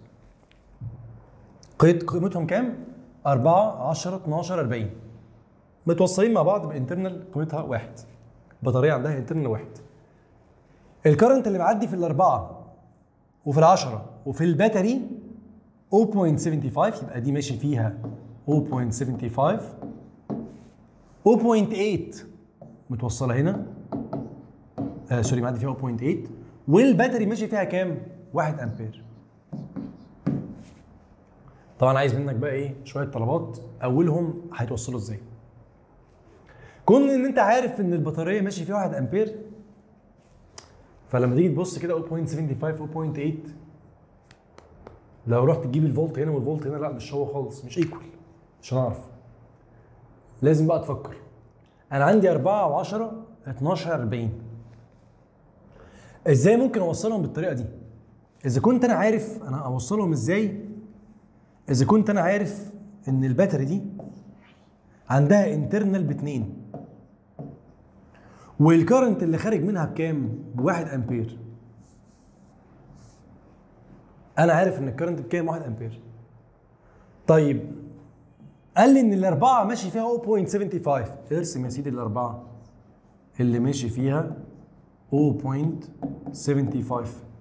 قيمتهم كام 4 10 12 40 متوصلين مع بعض بانترنال قيمتها واحد بطاريه عندها انترنال واحد الكرنت اللي معدي في الاربعه وفي العشرة وفي الباتري 0.75 يبقى دي ماشي فيها 0.75 0.8 متوصله هنا آه سوري معدي فيها 0.8 والباتري ماشي فيها كام؟ 1 امبير طبعا عايز منك بقى ايه شويه طلبات اولهم هيتوصلوا ازاي كون ان انت عارف ان البطاريه ماشي فيها 1 امبير فلما تيجي تبص كده 0.75 0.8 لو رحت تجيب الفولت هنا والفولت هنا لا مش هو خالص مش ايكوال مش هنعرف لازم بقى تفكر انا عندي 4 و10 12 40 ازاي ممكن اوصلهم بالطريقه دي اذا كنت انا عارف انا اوصلهم ازاي اذا كنت انا عارف ان الباتري دي عندها انترنال باتنين والكرنت اللي خارج منها بكام؟ بواحد امبير. انا عارف ان الكرنت بكام؟ 1 امبير. طيب قال لي ان الاربعه ماشي فيها 0.75 ارسم يا سيدي الاربعه اللي ماشي فيها 0.75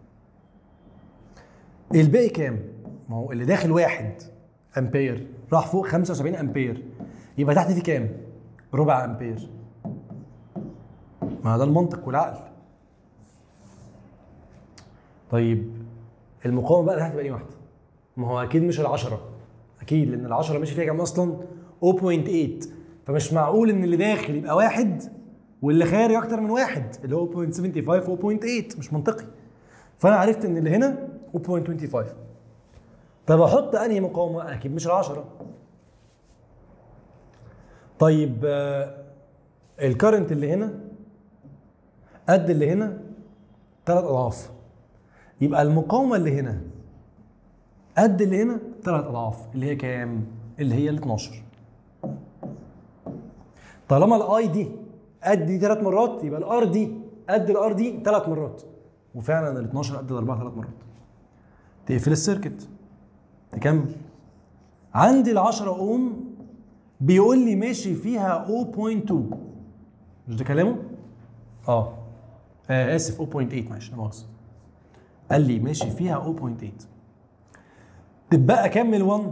الباقي كام؟ ما هو اللي داخل واحد امبير راح فوق 75 امبير يبقى تحت في كام؟ ربع امبير ما ده المنطق والعقل طيب المقاومه بقى اللي هتبقى ايه واحده ما هو اكيد مش العشرة اكيد لان العشرة ماشي فيها كام اصلا 0.8 فمش معقول ان اللي داخل يبقى واحد واللي خارج اكتر من واحد اللي هو 0.75 و 0.8 مش منطقي فانا عرفت ان اللي هنا 0.25 طب احط انهي مقاومه اكيد مش العشرة طيب آه، الكرنت اللي هنا قد اللي هنا ثلاث اضعاف يبقى المقاومه اللي هنا قد اللي هنا ثلاث اضعاف اللي هي كام اللي هي ال 12 طالما الاي دي قد دي ثلاث مرات يبقى الار دي قد الار دي ثلاث مرات وفعلا ال 12 قد الاربعه ثلاث مرات تقفل السيركت تكمل عندي ال 10 اوم بيقول لي ماشي فيها 0.2 مش ده كلامه؟ اه آه اسف 0.8 معلش لا مؤاخذه قال لي ماشي فيها 0.8 تبقى اكمل 1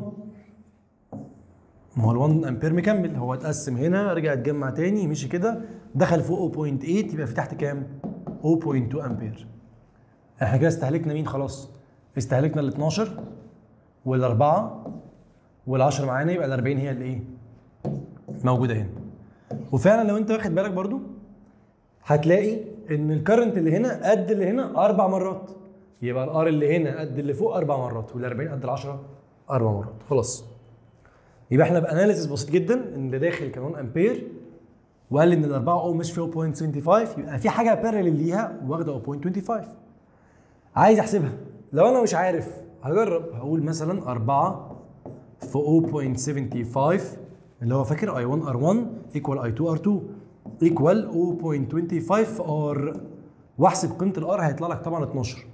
ما هو ال 1 امبير مكمل هو اتقسم هنا رجع اتجمع تاني مشي كده دخل فوق 0.8 يبقى في تحت كام؟ 0.2 امبير احنا كده استهلكنا مين خلاص؟ استهلكنا ال 12 والاربعه وال10 معانا يبقى ال 40 هي اللي ايه؟ موجوده هنا وفعلا لو انت واخد بالك برضو هتلاقي ان الكرنت اللي هنا قد اللي هنا اربع مرات يبقى الار اللي هنا قد اللي فوق اربع مرات وال 40 قد ال 10 اربع مرات خلاص يبقى احنا باناليسيس بسيط جدا ان اللي داخل كان 1 امبير وقال لي ان الاربعه اوم مش فيه 0.75 يبقى في حاجه بارلل ليها واخده 0.25 عايز احسبها لو انا مش عارف هجرب هقول مثلا 4 في 0.75 اللي هو فاكر اي 1 ار 1 ايكوال اي 2 ار 2 ايكوال 0.25 ار واحسب قيمه الار هيطلع لك طبعا 12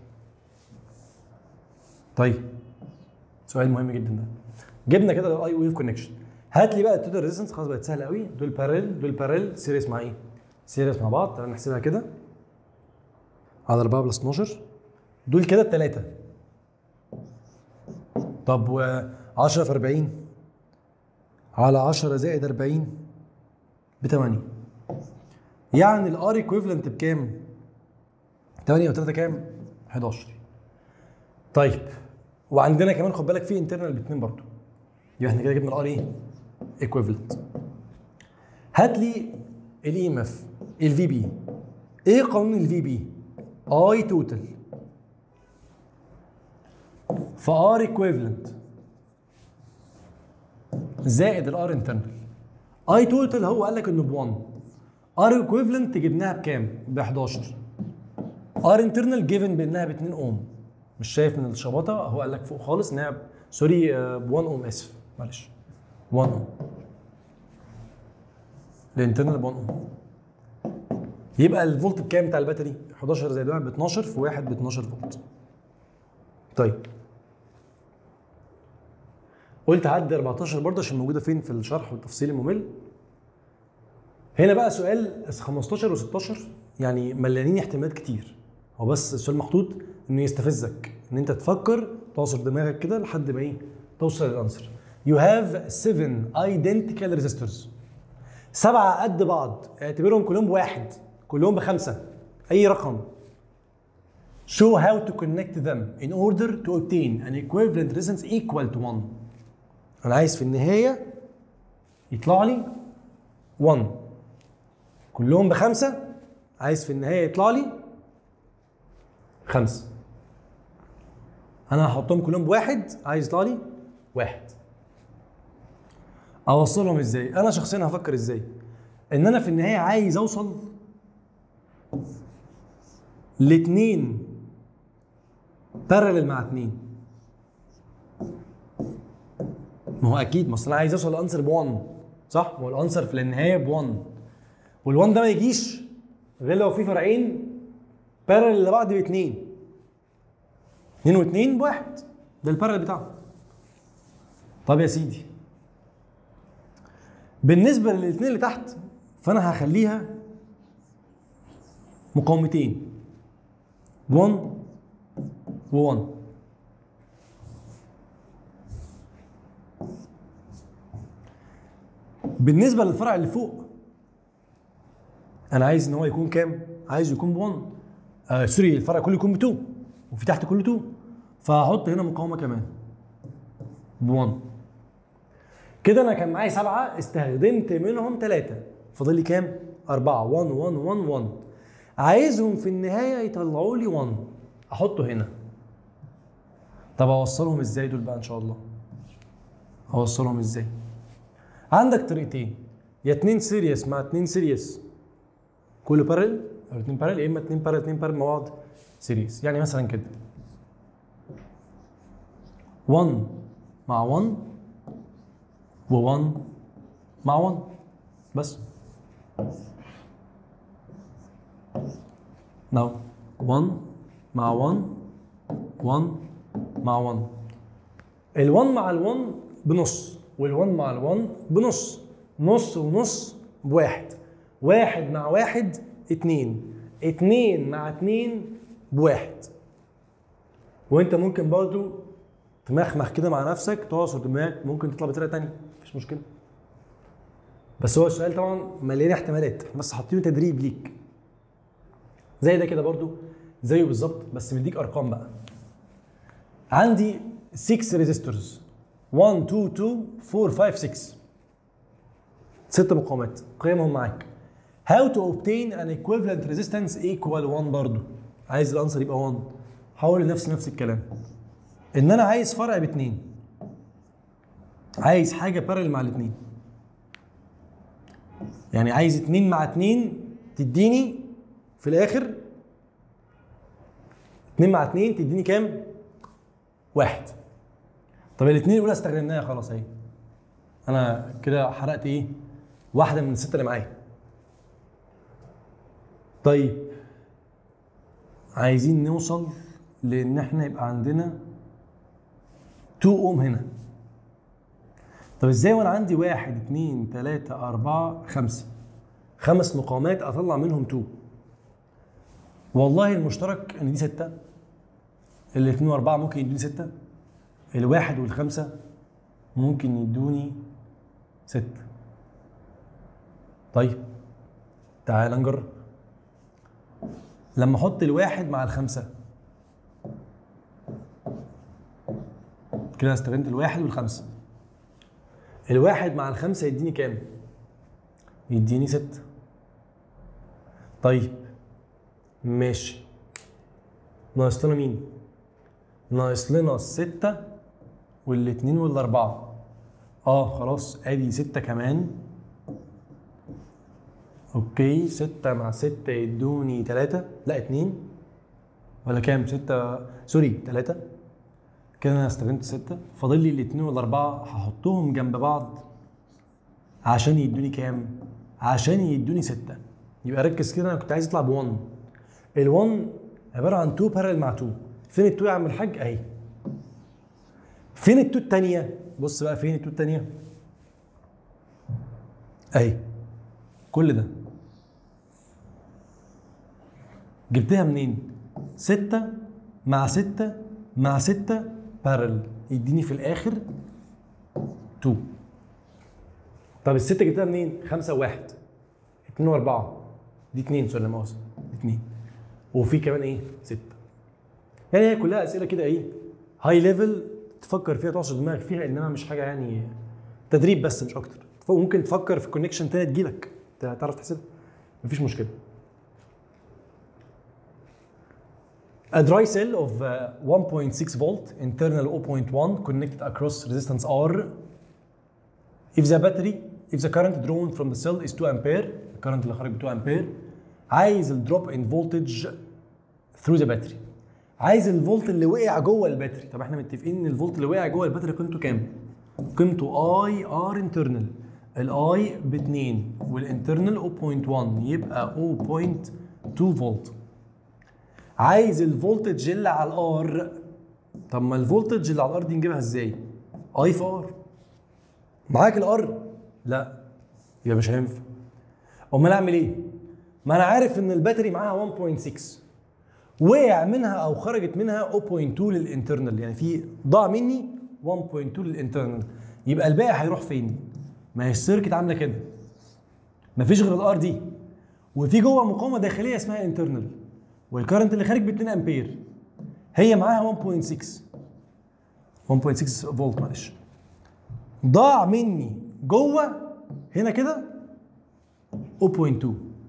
طيب سؤال مهم جدا ده جبنا كده الاي ويف كونكشن هات لي بقى التوتال ريزيستنس خلاص بقت سهله قوي دول بارل دول بارل سيريس مع ايه؟ سيريس مع بعض تعالى نحسبها كده على 4 بلس 12 دول كده الثلاثه طب و 10 في 40 على 10 زائد 40 ب 8 يعني الار ايكويفالنت بكام؟ 8 و 3 كام؟ 11 طيب وعندنا كمان خد بالك في انترنال باثنين برضو يبقى احنا كده جبنا الار ايه؟ ايكويفالنت هات لي الاي ام اف الفي بي ايه قانون الفي بي؟ اي توتال فار ايكويفالنت زائد الار انترنال اي توتال هو قال لك انه ب 1 ار ايكويفالنت جبناها بكام؟ ب 11 ار انترنال جيفن بانها ب 2 اوم مش شايف من الشباطه هو قال لك فوق خالص انها ب- سوري ب 1 اوم اسف معلش 1 اوم الانترنال ب 1 اوم يبقى الفولت بكام بتاع الباتري 11 زائد 1 ب 12 في 1 ب 12 فولت طيب قلت عدي 14 برضه عشان موجوده فين في الشرح والتفصيل الممل هنا بقى سؤال 15 و16 يعني مليانين احتمالات كتير هو بس السؤال محطوط انه يستفزك ان انت تفكر تعصر دماغك كده لحد ما ايه توصل للانسر You have seven identical resistors سبعة قد بعض اعتبرهم كلهم بواحد كلهم بخمسة أي رقم Show how to connect them in order to obtain an equivalent resistance equal to 1 أنا عايز في النهاية يطلع لي 1 كلهم بخمسة عايز في النهاية يطلع لي خمسة أنا هحطهم كلهم بواحد عايز يطلع لي واحد اوصلهم ازاي انا شخصيا هفكر ازاي ان انا في النهايه عايز اوصل لاتنين بارلل مع اتنين ما هو اكيد ما اصل انا عايز اوصل لانسر ب 1 صح ما هو الانسر في النهايه ب 1 وال1 ده ما يجيش غير لو في فرعين بارلل لبعض باتنين اتنين واتنين بواحد ده البارلل بتاعهم طب يا سيدي بالنسبه للاثنين اللي تحت فانا هخليها مقاومتين 1 و1 بالنسبه للفرع اللي فوق انا عايز ان هو يكون كام عايز يكون ب 1 آه سوري الفرع كله يكون ب 2 وفي تحت كله 2 فهحط هنا مقاومه كمان ب 1 كده انا كان معايا سبعه استخدمت منهم ثلاثه فاضل لي كام؟ أربعة 1 1 1 1 عايزهم في النهاية يطلعوا لي 1 أحطه هنا طب أوصلهم إزاي دول بقى إن شاء الله؟ أوصلهم إزاي؟ عندك طريقتين يا اتنين سيريس مع اتنين سيريس كله بارل أو اتنين بارل يا إما اتنين بارل اتنين بارل مع بعض سيريس يعني مثلا كده 1 مع 1 و1 مع 1 بس now 1 مع 1 1 مع 1 ال1 مع ال1 بنص وال1 مع ال1 بنص نص ونص بواحد واحد مع واحد اتنين اتنين مع اتنين بواحد وانت ممكن برضو تمخمخ كده مع نفسك تعصر دماغك ممكن تطلع بطريقه تانية مفيش مشكله بس هو السؤال طبعا مليان احتمالات احنا بس حاطينه تدريب ليك زي ده كده برضو زيه بالظبط بس مديك ارقام بقى عندي 6 ريزيستورز 1 2 2 4 5 6 ست مقاومات قيمهم معاك how to obtain an equivalent resistance equal 1 برضو عايز الانسر يبقى 1 حاول لنفسي نفس الكلام ان انا عايز فرع باتنين عايز حاجه بارل مع الاتنين يعني عايز اتنين مع اتنين تديني في الاخر اتنين مع اتنين تديني كام؟ واحد طب الاتنين الاولى استخدمناها خلاص اهي انا كده حرقت ايه واحده من السته اللي معايا طيب عايزين نوصل لان احنا يبقى عندنا 2 اوم هنا طب ازاي وانا عندي واحد اتنين تلاتة اربعة خمسة خمس مقاومات اطلع منهم 2 والله المشترك ان دي ستة الاثنين واربعة ممكن يدوني ستة الواحد والخمسة ممكن يدوني ستة طيب تعال نجرب لما احط الواحد مع الخمسة كده استخدمت الواحد والخمسة الواحد مع الخمسة يديني كام؟ يديني ستة طيب ماشي ناقص لنا مين؟ ناقص لنا الستة والاتنين والأربعة اه خلاص ادي ستة كمان اوكي ستة مع ستة يدوني تلاتة لا اتنين ولا كام ستة سوري تلاتة كده انا استخدمت ستة فاضل لي الاتنين والاربعة هحطهم جنب بعض عشان يدوني كام؟ عشان يدوني ستة يبقى ركز كده انا كنت عايز اطلع ب 1 ال 1 عبارة عن 2 بارل مع 2 فين ال 2 يا عم الحاج؟ اهي فين ال 2 التانية؟ بص بقى فين ال 2 التانية؟ اهي كل ده جبتها منين؟ ستة مع ستة مع ستة بارل يديني في الآخر 2 طب الستة جبتها منين؟ خمسة وواحد اتنين وأربعة دي اتنين سوري لا مؤاخذة دي اتنين وفي كمان ايه؟ ستة يعني هي كلها أسئلة كده ايه؟ هاي ليفل تفكر فيها تعصر دماغك فيها انما مش حاجة يعني تدريب بس مش أكتر وممكن تفكر في كونكشن تاني تجيلك تعرف تحسبها مفيش مشكلة A dry cell of uh, 1.6 volt, internal 0.1, connected across resistance R. If the battery, if the current drawn from the cell is 2 ampere, the current اللي خارج ب 2 ampere, عايز ال drop in voltage through the battery. عايز الفولت اللي وقع جوه الباتري، طب احنا متفقين ان الفولت اللي وقع جوه الباتري قيمته كام؟ قيمته اي ار انترنال. الاي ب 2 والانترنال 0.1 يبقى 0.2 فولت. عايز الفولتج اللي على الار طب ما الفولتج اللي على الار دي نجيبها ازاي؟ اي في ار معاك الار؟ لا يبقى مش هينفع امال اعمل ايه؟ ما انا عارف ان الباتري معاها 1.6 وقع منها او خرجت منها 0.2 للانترنال يعني في ضاع مني 1.2 للانترنال يبقى الباقي هيروح فين؟ ما هي السيركت عامله كده مفيش غير الار دي وفي جوه مقاومه داخليه اسمها انترنال والكرنت اللي خارج ب 2 امبير هي معاها 1.6 1.6 فولت معلش ضاع مني جوه هنا كده 0.2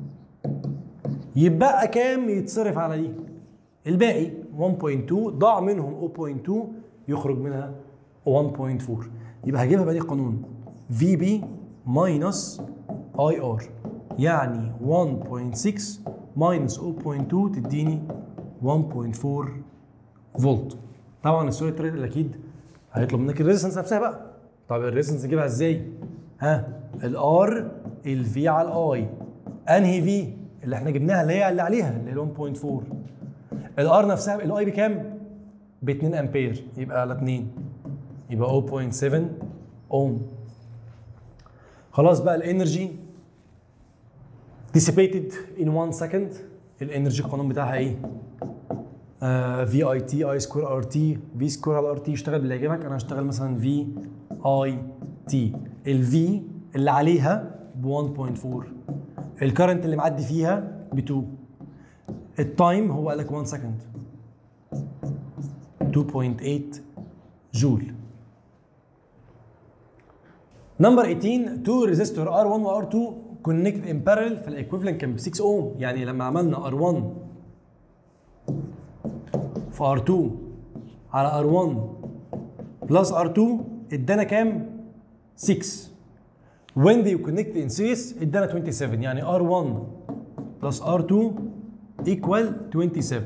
يبقى كام يتصرف على دي الباقي 1.2 ضاع منهم 0.2 يخرج منها 1.4 يبقى هجيبها بقى دي القانون في بي ماينس اي ار يعني 1.6 ماينس 0.2 تديني 1.4 فولت طبعا السؤال التالت اللي اكيد هيطلب منك الريزستنس نفسها بقى طب الريزستنس نجيبها ازاي؟ ها الار الفي على الاي انهي في اللي احنا جبناها اللي هي اللي عليها اللي هي 1.4 الار نفسها الاي بكام؟ ب 2 امبير يبقى على 2 يبقى 0.7 اوم خلاص بقى الانرجي dissipated in 1 second الانرجي القانون بتاعها ايه؟ في اي تي اي سكوير ار تي في سكوير على ار تي اشتغل باللي يعجبك انا هشتغل مثلا في اي تي الفي اللي عليها ب 1.4 الكرنت اللي معدي فيها ب 2 التايم هو قال لك 1 سكند 2.8 جول نمبر 18 تو ريزيستور ار 1 وار 2 كونكتد ان بارل فالايكويفالنت كان ب 6 اوم يعني لما عملنا ار 1 في ار 2 على ار 1 بلس ار 2 ادانا كام؟ 6 when they connect in series ادانا 27 يعني ار 1 بلس ار 2 ايكوال 27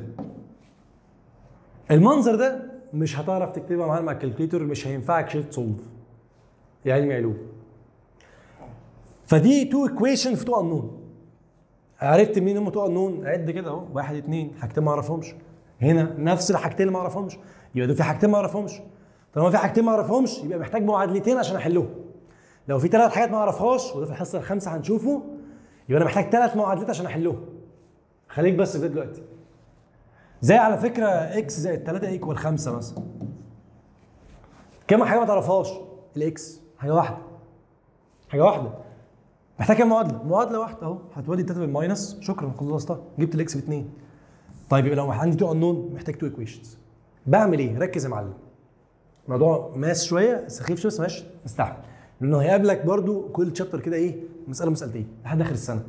المنظر ده مش هتعرف تكتبها معانا مع الكالكوليتور مش هينفعك شيفت سولف يا علمي علوم فدي تو ايكويشن في تو انون عرفت منين هم تو انون عد كده اهو واحد اتنين حاجتين ما اعرفهمش هنا نفس الحاجتين اللي ما اعرفهمش يبقى دول في حاجتين ما اعرفهمش طالما في حاجتين ما اعرفهمش يبقى محتاج معادلتين عشان احلهم لو في ثلاث حاجات ما اعرفهاش وده في الحصه الخامسه هنشوفه يبقى انا محتاج ثلاث معادلات عشان احلهم خليك بس في ده دلوقتي زي على فكره اكس زائد 3 ايكوال 5 مثلا كم حاجه ما تعرفهاش الاكس حاجه واحده حاجه واحده محتاج كام معادله؟ معادله واحده اهو هتودي التلاته بالماينس شكرا خلصتها جبت الاكس باثنين طيب يبقى لو عندي تو انون محتاج تو ايكويشنز بعمل ايه؟ ركز يا معلم موضوع ماس شويه سخيف شويه بس ماشي نستحمل لانه هيقابلك برضو كل تشابتر كده ايه مساله مسالتين لحد اخر السنه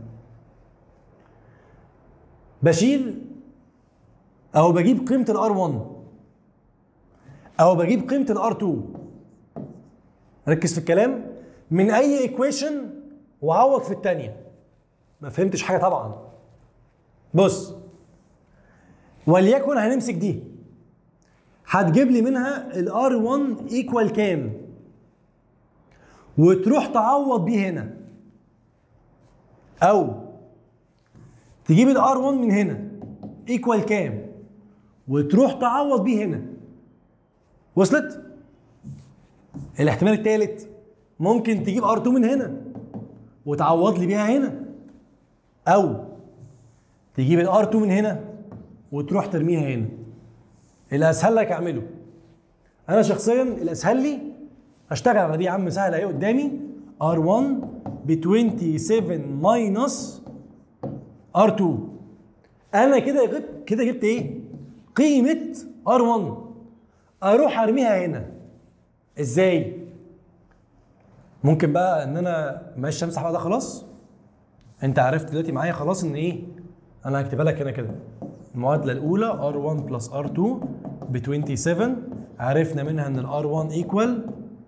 بشيل او بجيب قيمه الار 1 او بجيب قيمه الار 2 ركز في الكلام من اي ايكويشن وعوض في الثانيه ما فهمتش حاجه طبعا بص وليكن هنمسك دي هتجيب لي منها الار 1 ايكوال كام وتروح تعوض بيه هنا او تجيب الار 1 من هنا ايكوال كام وتروح تعوض بيه هنا وصلت الاحتمال الثالث ممكن تجيب ار 2 من هنا وتعوض لي بيها هنا او تجيب الار 2 من هنا وتروح ترميها هنا الاسهل لك اعمله انا شخصيا الاسهل لي اشتغل على دي يا عم سهله اهي قدامي R1 ب 27 ماينس R2 انا كده جبت كده جبت ايه؟ قيمه R1 اروح ارميها هنا ازاي؟ ممكن بقى ان انا ماشي امسح بقى ده خلاص انت عرفت دلوقتي معايا خلاص ان ايه؟ انا هكتبها لك هنا كده المعادله الاولى R1 بلس R2 ب 27 عرفنا منها ان ال R1 ايكوال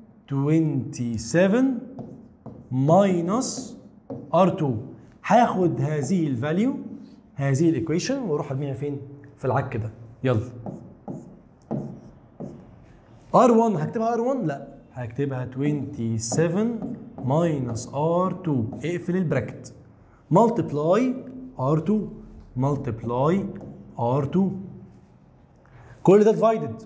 27 ماينس R2 هاخد هذه الفاليو هذه الايكويشن واروح ارميها فين؟ في العك ده يلا R1 هكتبها R1 لا هكتبها 27 ماينس R2 اقفل البراكت ملتبلاي R2 ملتبلاي R2 كل ده ديفايدد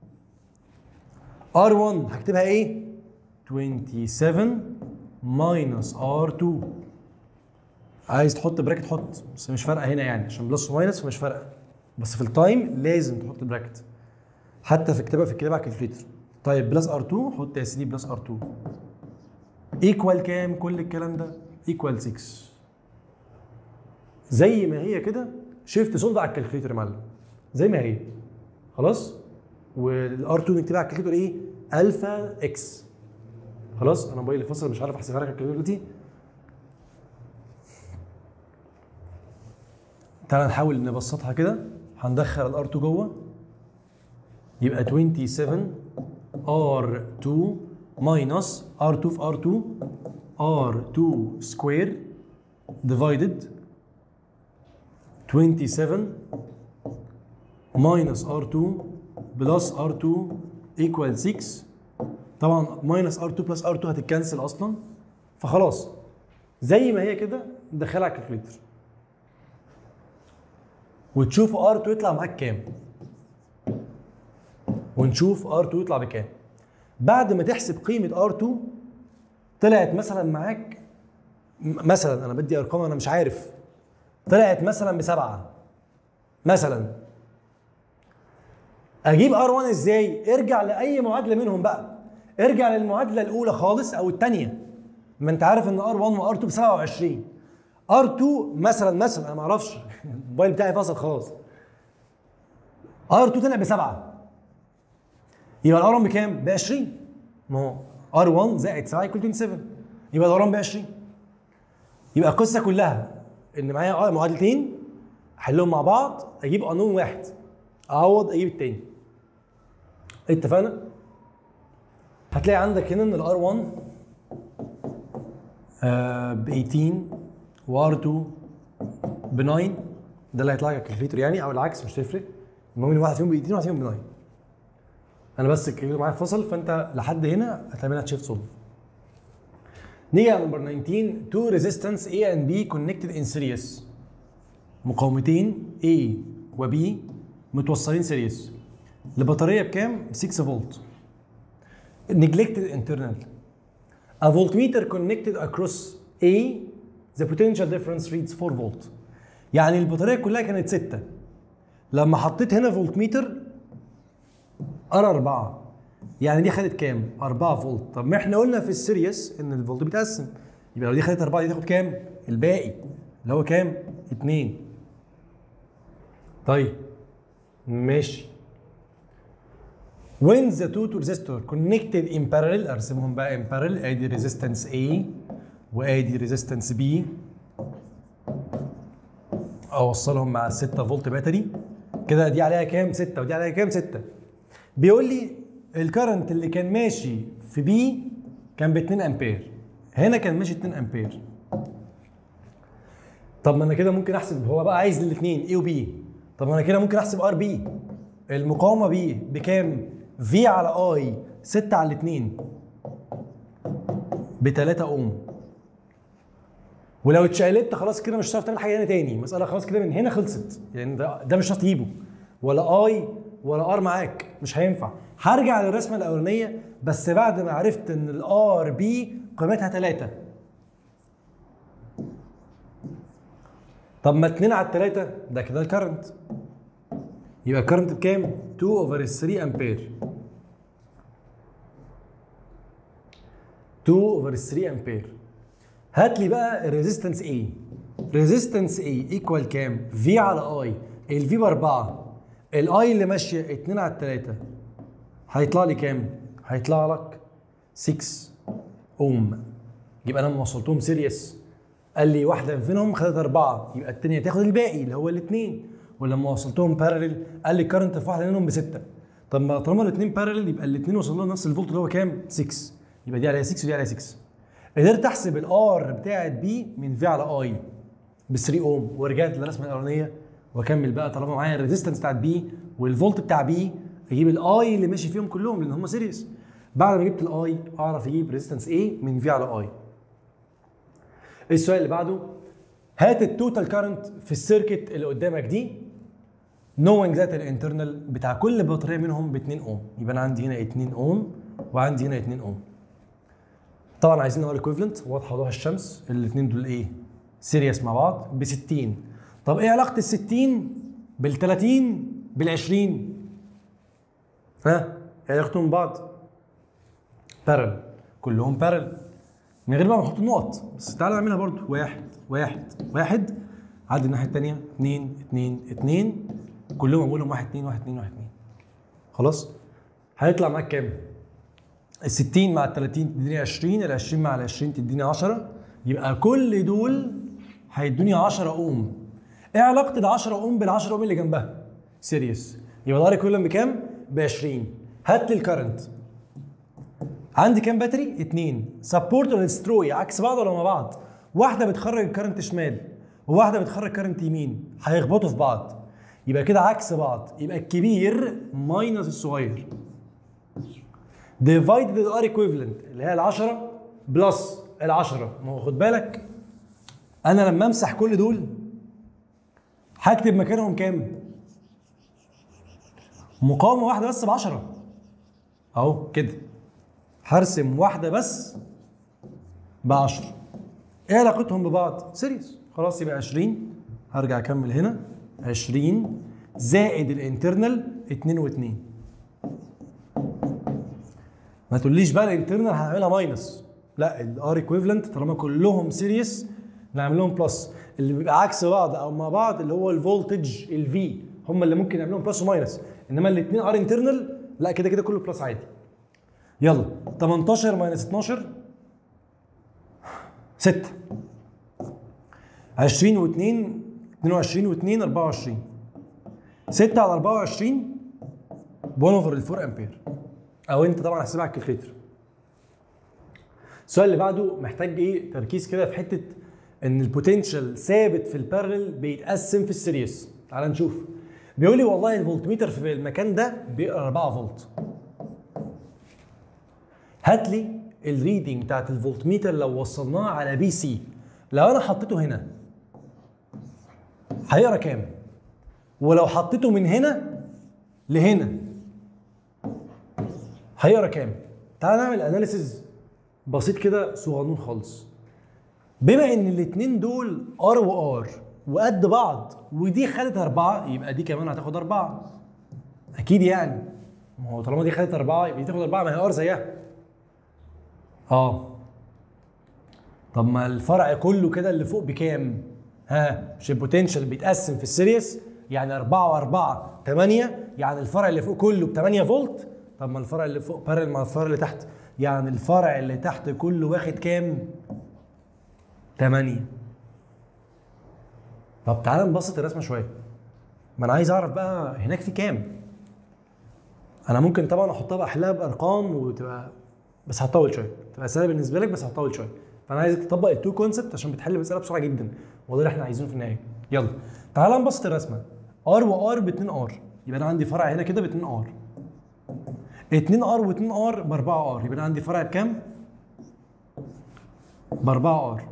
R1 هكتبها ايه؟ 27 ماينس R2 عايز تحط براكت حط بس مش فارقه هنا يعني عشان بلس وماينس فمش فارقه بس في التايم لازم تحط براكت حتى في كتابه في الكتابه على الكالكوليتر طيب بلس ار2 حط يا سيدي بلس ار2 ايكوال كام كل الكلام ده ايكوال 6 زي ما هي كده شيفت سولف على الكالكوليتر يا معلم زي ما هي خلاص والار 2 نكتبها على الكالكوليتر ايه الفا اكس خلاص انا موبايلي فصل مش عارف احسبها لك على الكالكوليتر دلوقتي تعالى نحاول نبسطها كده هندخل الار 2 جوه يبقى 27 ار 2 ماينس ار 2 في ار 2 ار 2 سكوير ديفايدد 27 ماينس ار 2 بلس ار 2 ايكوال 6 طبعا ماينس ار 2 بلس ار 2 هتتكنسل اصلا فخلاص زي ما هي كده ندخلها على الكالكوليتر وتشوف ار 2 يطلع معاك كام ونشوف ار 2 يطلع بكام بعد ما تحسب قيمه ار 2 طلعت مثلا معاك م- مثلا انا بدي ارقام انا مش عارف طلعت مثلا بسبعه مثلا اجيب ار 1 ازاي ارجع لاي معادله منهم بقى ارجع للمعادله الاولى خالص او الثانيه ما انت عارف ان ار 1 وار 2 ب 27 ار 2 مثلا مثلا انا ما اعرفش الموبايل بتاعي فاصل خلاص ار 2 طلع بسبعه يبقى الار 1 بكام؟ ب 20 ما هو ار 1 زائد 7 يكون 27 يبقى الار 1 ب 20 يبقى القصه كلها ان معايا معادلتين احلهم مع بعض اجيب قانون واحد اعوض اجيب التاني اتفقنا؟ هتلاقي عندك هنا ان الار 1 ب 18 وار 2 ب 9 ده اللي هيطلع لك الكالكوليتر يعني او العكس مش تفرق المهم ان واحد فيهم ب 18 وواحد فيهم ب 9 انا بس الكالكوليتر معايا فصل فانت لحد هنا هتعملها تشيفت سولف نيجي على نمبر 19 تو ريزيستنس A and B connected in series مقاومتين A و B متوصلين سيريس لبطاريه بكام 6 فولت neglected internal a voltmeter connected across A the potential difference reads 4 فولت يعني البطاريه كلها كانت 6 لما حطيت هنا فولتميتر ار 4 يعني دي خدت كام 4 فولت طب ما احنا قلنا في السيريس ان الفولت بيتقسم يبقى لو دي خدت 4 دي تاخد كام الباقي اللي هو كام 2 طيب ماشي when the two resistor connected in parallel ارسمهم بقى in parallel ادي resistance A وادي resistance B اوصلهم مع 6 فولت باتري كده دي عليها كام 6 ودي عليها كام 6 بيقول لي الكرنت اللي كان ماشي في بي كان ب 2 امبير هنا كان ماشي 2 امبير طب ما انا كده ممكن احسب هو بقى عايز الاثنين اي وبي طب ما انا كده ممكن احسب ار بي المقاومه بي بكام في على اي 6 على 2 ب 3 اوم ولو اتشقلبت خلاص كده مش هتعرف تعمل حاجه هنا تاني مساله خلاص كده من هنا خلصت يعني ده, ده مش هتعرف تجيبه ولا اي ولا ار معاك مش هينفع هرجع للرسمه الاولانيه بس بعد ما عرفت ان الار بي قيمتها 3 طب ما 2 على 3 ده كده الكرنت يبقى الكرنت بكام 2 اوفر 3 امبير 2 اوفر 3 امبير هات لي بقى الريزيستنس اي ريزيستنس اي ايكوال كام في على اي الفي ب 4 الاي اللي ماشيه 2 على 3 هيطلع لي كام هيطلع لك 6 اوم يبقى انا لما وصلتهم سيريس قال لي واحده منهم خدت اربعه يبقى الثانيه تاخد الباقي اللي هو الاثنين ولما وصلتهم بارلل قال لي الكرنت في واحده منهم بسته طب ما طالما الاثنين بارلل يبقى الاثنين وصلوا لهم نفس الفولت اللي هو كام 6 يبقى دي عليها 6 ودي عليها 6 قدرت احسب الار بتاعت بي من في على اي ب 3 اوم ورجعت للرسمه الاولانيه واكمل بقى طالما معايا الريزيستنس بتاعت بي والفولت بتاع بي اجيب الاي اللي ماشي فيهم كلهم لان هم سيريس بعد ما جبت الاي اعرف اجيب ريزيستنس ايه من في على اي السؤال اللي بعده هات التوتال كارنت في السيركت اللي قدامك دي knowing ذات الانترنال بتاع كل بطاريه منهم ب 2 اوم يبقى انا عندي هنا 2 اوم وعندي هنا 2 اوم طبعا عايزين نقول ايكويفالنت واضحه وضوح الشمس الاثنين دول ايه سيريس مع بعض ب 60 طب ايه علاقه ال 60 بال 30 بال 20 ها ايه علاقتهم ببعض بارل كلهم بارل من غير بقى ما نحط النقط بس تعالى نعملها برضو واحد واحد واحد عدي الناحيه الثانيه اثنين اثنين اثنين كلهم اقولهم واحد اثنين واحد اثنين واحد اثنين خلاص هيطلع معاك كام؟ ال 60 مع ال 30 تديني 20 ال 20 مع ال 20 تديني 10 يبقى كل دول هيدوني 10 اوم ايه علاقه ال 10 اوم بال 10 اوم اللي جنبها؟ سيريس يبقى الار كلهم بكام؟ ب 20 هات لي الكرنت عندي كام باتري؟ اتنين سبورت ولا ديستروي عكس بعض ولا مع بعض؟ واحده بتخرج الكرنت شمال وواحده بتخرج كرنت يمين هيخبطوا في بعض يبقى كده عكس بعض يبقى الكبير ماينس الصغير ديفايدد الار ايكويفالنت اللي هي ال 10 بلس ال 10 ما هو خد بالك انا لما امسح كل دول هكتب مكانهم كام؟ مقاومه واحده بس ب 10 اهو كده هرسم واحده بس ب 10 ايه علاقتهم ببعض؟ سيريس خلاص يبقى 20 هرجع اكمل هنا 20 زائد الانترنال 2 و2 ما تقوليش بقى الانترنال هنعملها ماينس لا الار ايكويفالنت طالما كلهم سيريس نعمل لهم بلس اللي بيبقى عكس بعض او مع بعض اللي هو الفولتج الفي هم اللي ممكن نعمل لهم بلس وماينس انما الاثنين ار انترنال لا كده كده كله بلس عادي يلا 18 ماينس 12 6 20 و2 22 و2 24 6 على 24 ب 1 اوفر ال 4 امبير او انت طبعا هتحسبها على الكالكليتر السؤال اللي بعده محتاج ايه تركيز كده في حته ان البوتنشال ثابت في البارلل بيتقسم في السيريس تعال نشوف بيقول لي والله الفولتميتر في المكان ده بيقرا 4 فولت هات لي الريدنج بتاعت الفولتميتر لو وصلناها على بي سي لو انا حطيته هنا هيقرا كام ولو حطيته من هنا لهنا هيقرا كام تعال نعمل اناليسيز بسيط كده صغنون خالص بما ان الاتنين دول ار وار وقد بعض ودي خدت اربعه يبقى دي كمان هتاخد اربعه اكيد يعني ما هو طالما دي خدت اربعه يبقى دي تاخد اربعه ما هي ار زيها اه طب ما الفرع كله كده اللي فوق بكام؟ ها مش البوتنشال بيتقسم في السيريس يعني 4 و4 8 يعني الفرع اللي فوق كله ب 8 فولت طب ما الفرع اللي فوق بارل مع الفرع اللي تحت يعني الفرع اللي تحت كله واخد كام؟ 8 طب تعالى نبسط الرسمه شويه ما انا عايز اعرف بقى هناك في كام انا ممكن طبعا احطها باحلها بارقام وتبقى بس هتطول شويه تبقى سهله بالنسبه لك بس هتطول شويه فانا عايزك تطبق التو كونسبت عشان بتحل المساله بسرعه جدا وده اللي احنا عايزينه في النهايه يلا تعالى نبسط الرسمه ار وار ب 2 ار يبقى انا عندي فرع هنا كده ب 2 ار 2 ار و2 ار ب 4 ار يبقى انا عندي فرع بكام؟ ب 4 ار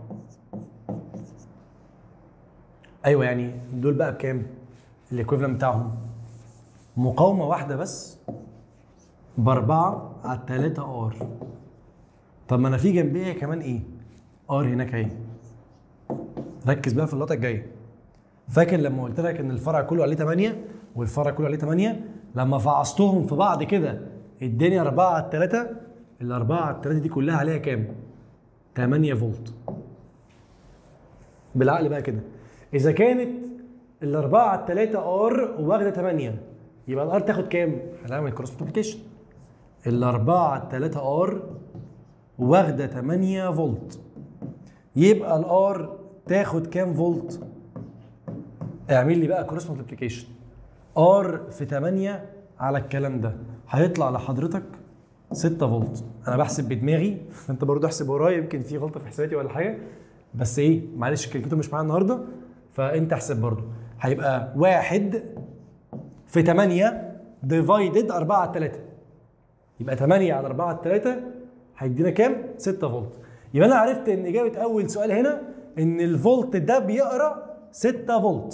ايوه يعني دول بقى بكام؟ الايكويفالنت بتاعهم مقاومه واحده بس باربعه على 3 ار طب ما انا في جنبيها كمان ايه؟ ار هناك اهي ركز بقى في اللقطه الجايه فاكر لما قلت لك ان الفرع كله عليه 8 والفرع كله عليه 8 لما فعصتهم في بعض كده اداني 4 على 3 ال 4 على 3 دي كلها عليها كام؟ 8 فولت بالعقل بقى كده اذا كانت ال 4 على 3 ار واخده 8 يبقى الار تاخد كام؟ هنعمل كروس ملتبليكيشن ال 4 على 3 ار واخده 8 فولت يبقى الار تاخد كام فولت؟ اعمل لي بقى كروس ملتبليكيشن ار في 8 على الكلام ده هيطلع لحضرتك 6 فولت انا بحسب بدماغي فانت برضو احسب ورايا يمكن في غلطه في حساباتي ولا حاجه بس ايه معلش الكالكوليتر مش معايا النهارده فانت احسب برضو هيبقى واحد في 8 ديفايدد 4 على 3 يبقى 8 على 4 على 3 هيدينا كام؟ 6 فولت يبقى انا عرفت ان اجابه اول سؤال هنا ان الفولت ده بيقرا 6 فولت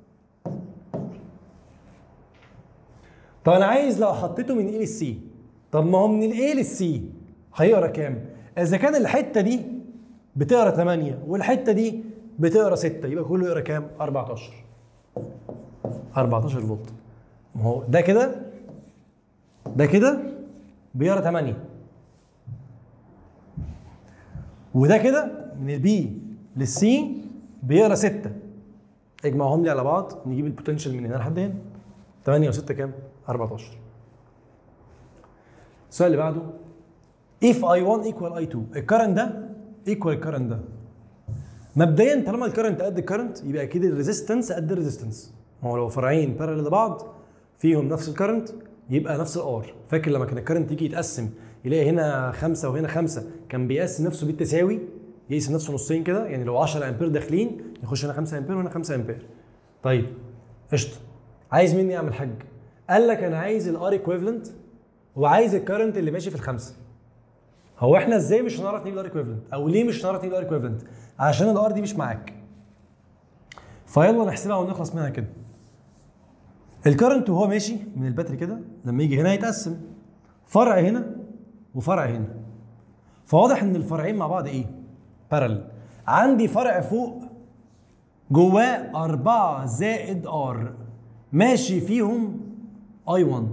طب انا عايز لو حطيته من ايه للسي طب ما هو من الايه للسي هيقرا كام اذا كان الحته دي بتقرا 8 والحته دي بتقرا 6 يبقى كله يقرا كام 14 14 فولت ما هو ده كده ده كده بيقرا 8 وده كده من البي للسي بيقرا 6 اجمعهم لي على بعض نجيب البوتنشال من هنا لحد هنا 8 و6 كام 14 السؤال اللي بعده if I1 equal I2 الكرنت ده equal الكرنت ده مبدئيا طالما الكرنت قد الكرنت يبقى اكيد الريزيستنس قد الريزيستنس هو لو فرعين بارل لبعض فيهم نفس الكرنت يبقى نفس الار فاكر لما كان الكرنت يجي يتقسم يلاقي هنا خمسة وهنا خمسة كان بيقسم نفسه بالتساوي يقسم نفسه نصين كده يعني لو 10 امبير داخلين يخش هنا 5 امبير وهنا 5 امبير طيب قشطه عايز مني اعمل حاج قال لك انا عايز الار ايكويفالنت وعايز الكرنت اللي ماشي في الخمسه هو احنا ازاي مش هنعرف نجيب الار ايكويفالنت او ليه مش هنعرف نجيب الار ايكويفالنت عشان الار دي مش معاك فيلا نحسبها ونخلص منها كده الكرنت وهو ماشي من الباتري كده لما يجي هنا يتقسم فرع هنا وفرع هنا فواضح ان الفرعين مع بعض ايه بارل عندي فرع فوق جواه 4 زائد ار ماشي فيهم اي 1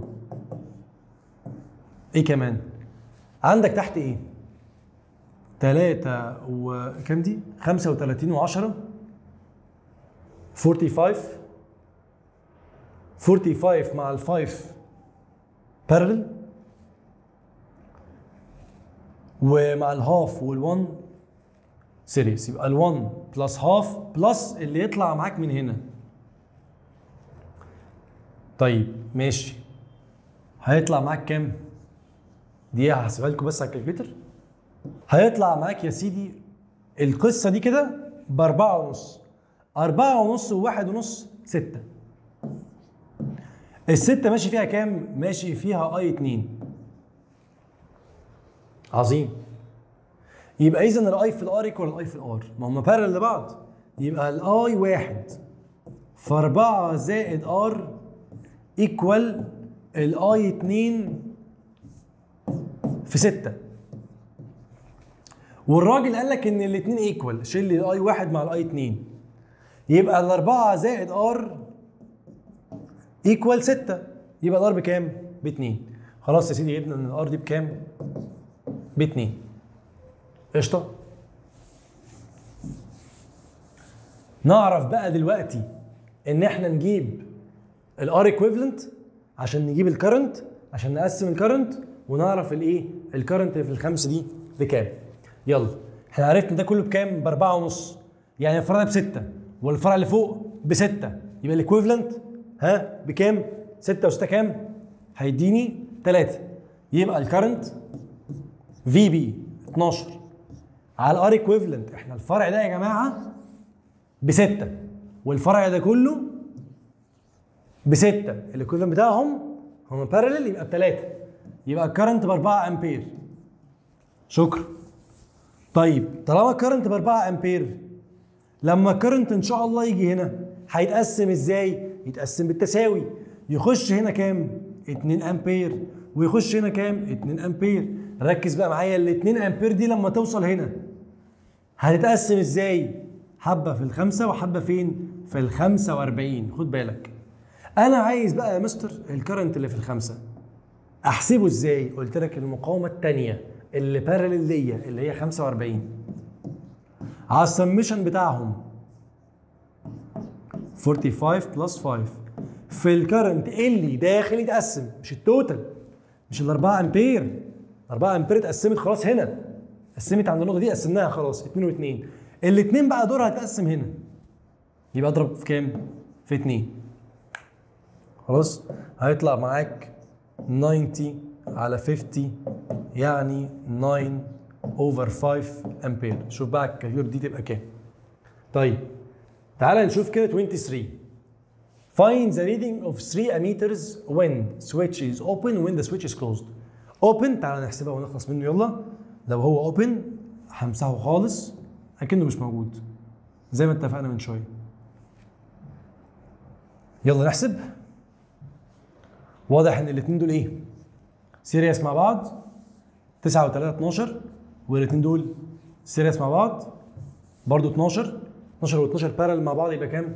ايه كمان عندك تحت ايه 3 وكام دي 35 و10 45 45 مع ال 5 بارل ومع الهاف وال1 سيريس يبقى ال1 بلس هاف بلس اللي يطلع معاك من هنا طيب ماشي هيطلع معاك كام؟ دي هحسبها لكم بس على الكالكوليتر هيطلع معاك يا سيدي القصه دي كده بأربعة ونص أربعة ونص وواحد ونص ستة الستة ماشي فيها كام؟ ماشي فيها اي اتنين عظيم يبقى اذا الاي في الار ايكوال الاي في الار ما هم بارل لبعض يبقى الاي واحد في 4 زائد ار ايكوال الاي 2 في 6 والراجل قال لك ان الاثنين ايكوال شيل لي الاي واحد مع الاي 2 يبقى الاربعه زائد ار ايكوال 6 يبقى الار بكام؟ ب 2 خلاص يا سيدي جبنا ان الار دي بكام؟ ب 2 قشطه نعرف بقى دلوقتي ان احنا نجيب الار ايكويفالنت عشان نجيب الكرنت عشان نقسم الكرنت ونعرف الايه الكرنت في الخمسه دي بكام يلا احنا عرفنا ده كله بكام باربعة ونص يعني الفرع ده بستة والفرع اللي فوق بستة يبقى الايكويفالنت ها بكام 6 و6 كام هيديني 3 يبقى الكرنت في بي 12 على الار ايكويفالنت احنا الفرع ده يا جماعه بستة والفرع ده كله بستة الايكويفالنت بتاعهم هم بارلل يبقى بثلاثة يبقى الكرنت ب 4 امبير شكرا طيب طالما الكرنت ب 4 امبير لما الكرنت ان شاء الله يجي هنا هيتقسم ازاي؟ يتقسم بالتساوي يخش هنا كام؟ 2 امبير ويخش هنا كام؟ 2 امبير ركز بقى معايا ال 2 امبير دي لما توصل هنا هتتقسم ازاي؟ حبه في الخمسه وحبه فين؟ في ال 45 خد بالك انا عايز بقى يا مستر الكرنت اللي في الخمسه احسبه ازاي؟ قلت لك المقاومه الثانيه اللي بارلل ليا اللي هي 45 على السمشن بتاعهم 45 بلس 5 في الكرنت اللي داخل يتقسم مش التوتال مش ال 4 امبير 4 امبير اتقسمت خلاص هنا قسمت عند النقطه دي قسمناها خلاص 2 و2 الاثنين بقى دول هتقسم هنا يبقى اضرب في كام؟ في 2 خلاص هيطلع معاك 90 على 50 يعني 9 اوفر 5 امبير شوف بقى الكالكوليتر دي تبقى كام طيب تعال نشوف كده 23 Find the reading of 3 ammeters when switch is open when the switch is closed. Open تعال نحسبها ونخلص منه يلا. لو هو open همسحه خالص اكنه مش موجود. زي ما اتفقنا من شويه. يلا نحسب. واضح ان الاثنين دول ايه؟ سيريس مع بعض 9 و3 12 والاثنين دول سيريس مع بعض برضو 12 12 و12 بارل مع بعض يبقى كام؟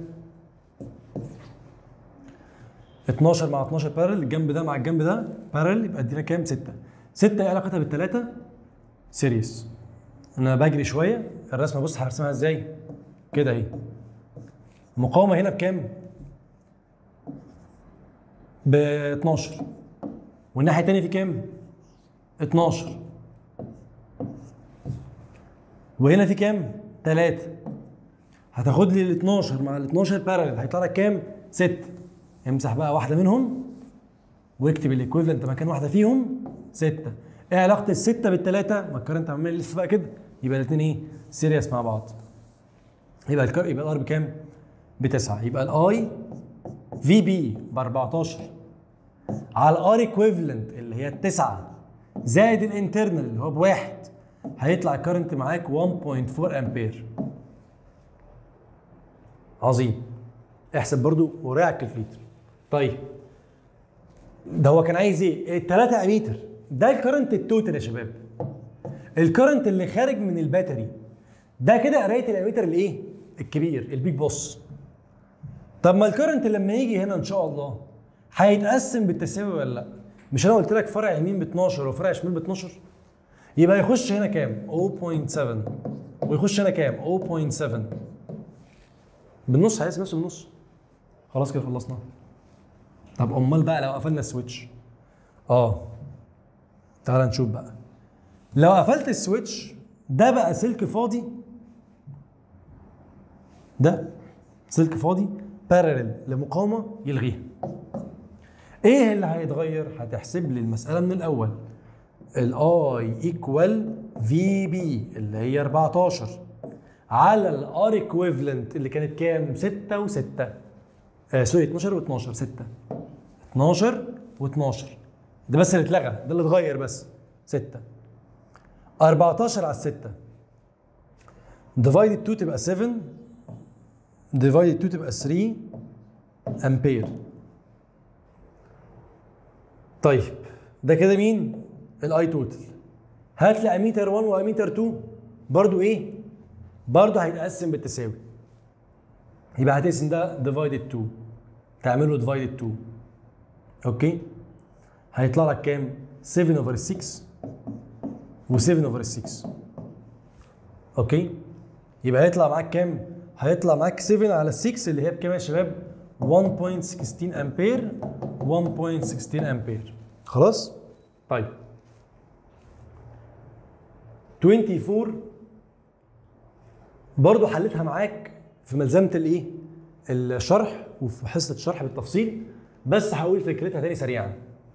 12 مع 12 بارل الجنب ده مع الجنب ده بارل يبقى ادينا كام 6 6 ايه علاقتها بالثلاثه سيريس انا بجري شويه الرسمه بص هرسمها ازاي كده اهي المقاومه هنا بكام ب 12 والناحيه الثانيه في كام 12 وهنا في كام 3 هتاخد لي ال 12 مع ال 12 بارل هيطلع لك كام 6 امسح بقى واحده منهم واكتب الايكويفالنت مكان واحده فيهم 6 ايه علاقه السته بالثلاثه ما الكرنت عمال يلف بقى كده يبقى الاثنين ايه سيريس مع بعض يبقى الكر يبقى الار بكام بتسعه يبقى الاي في بي ب 14 على الار ايكويفالنت اللي هي التسعه زائد الانترنال اللي هو بواحد هيطلع الكرنت معاك 1.4 امبير عظيم احسب برضو وراء الكالكليتر طيب ده هو كان عايز ايه؟ الثلاثة اميتر ده الكرنت التوتال يا شباب الكرنت اللي خارج من الباتري ده كده قرايه الاميتر الايه؟ الكبير البيج بوس طب ما الكرنت لما يجي هنا ان شاء الله هيتقسم بالتساوي ولا لا؟ مش انا قلت لك فرع يمين ب 12 وفرع شمال ب 12 يبقى يخش هنا كام؟ 0.7 ويخش هنا كام؟ 0.7 بالنص هيقسم نفسه بالنص خلاص كده خلصنا طب امال بقى لو قفلنا السويتش اه تعال نشوف بقى لو قفلت السويتش ده بقى سلك فاضي ده سلك فاضي بارلل لمقاومه يلغيها ايه اللي هيتغير هتحسب لي المساله من الاول الاي ايكوال في بي اللي هي 14 على الار ايكويفالنت اللي كانت كام 6 و6 آه سوري 12 و12 6 12 و12 ده بس اللي اتلغى ده اللي اتغير بس 6 14 على 6 ديفايدد 2 تبقى 7 ديفايدد 2 تبقى 3 امبير طيب ده كده مين الاي توتال هات لي اميتر 1 واميتر 2 برضو ايه برضو هيتقسم بالتساوي يبقى هتقسم ده ديفايدد 2 تعمله ديفايدد 2 اوكي هيطلع لك كام 7 اوفر 6 و7 اوفر 6 اوكي يبقى هيطلع معاك كام هيطلع معاك 7 على 6 اللي هي بكام يا شباب 1.16 امبير 1.16 امبير خلاص طيب 24 برضو حلتها معاك في ملزمه الايه الشرح وفي حصه الشرح بالتفصيل بس هقول فكرتها تاني سريعا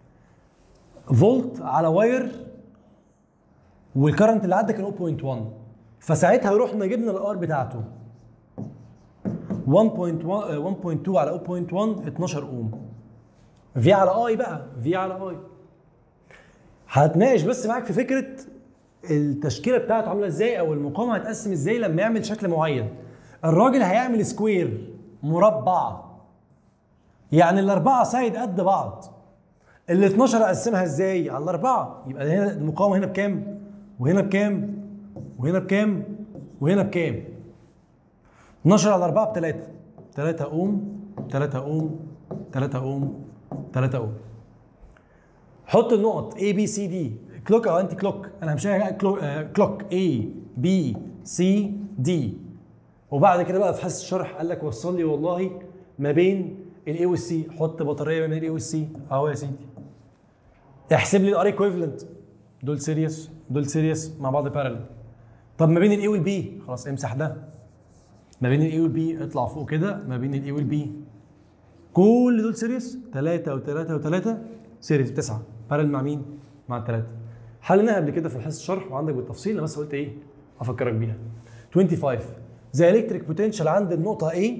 فولت على واير والكرنت اللي عدى كان 0.1 فساعتها رحنا جبنا الار بتاعته 1.1 آه، 1.2 على 0.1 12 اوم في على اي بقى في على اي هتناقش بس معاك في فكره التشكيله بتاعته عامله ازاي او المقاومه هتقسم ازاي لما يعمل شكل معين الراجل هيعمل سكوير مربع يعني الاربعه سايد قد بعض ال 12 اقسمها ازاي على الاربعه يبقى هنا المقاومه هنا بكام وهنا بكام وهنا بكام وهنا بكام 12 على 4 ب 3 3 اوم 3 اوم 3 اوم 3 اوم حط النقط A B C D كلوك او انتي كلوك انا همشيها كلوك, آه، كلوك A B C D وبعد كده بقى في حصه الشرح قال لك وصل لي والله ما بين الاي والسي حط بطاريه ما بين الاي والسي اهو يا سيدي احسب لي الار ايكويفالنت دول سيريس دول سيريس مع بعض بارلل طب ما بين الاي والبي خلاص امسح ده ما بين الاي والبي اطلع فوق كده ما بين الاي والبي كل دول سيريس 3 و3 و3 سيريس تسعه بارل مع مين؟ مع الثلاثه حلناها قبل كده في حصه الشرح وعندك بالتفصيل انا بس قلت ايه؟ افكرك بيها 25 زي الكتريك بوتنشال عند النقطه A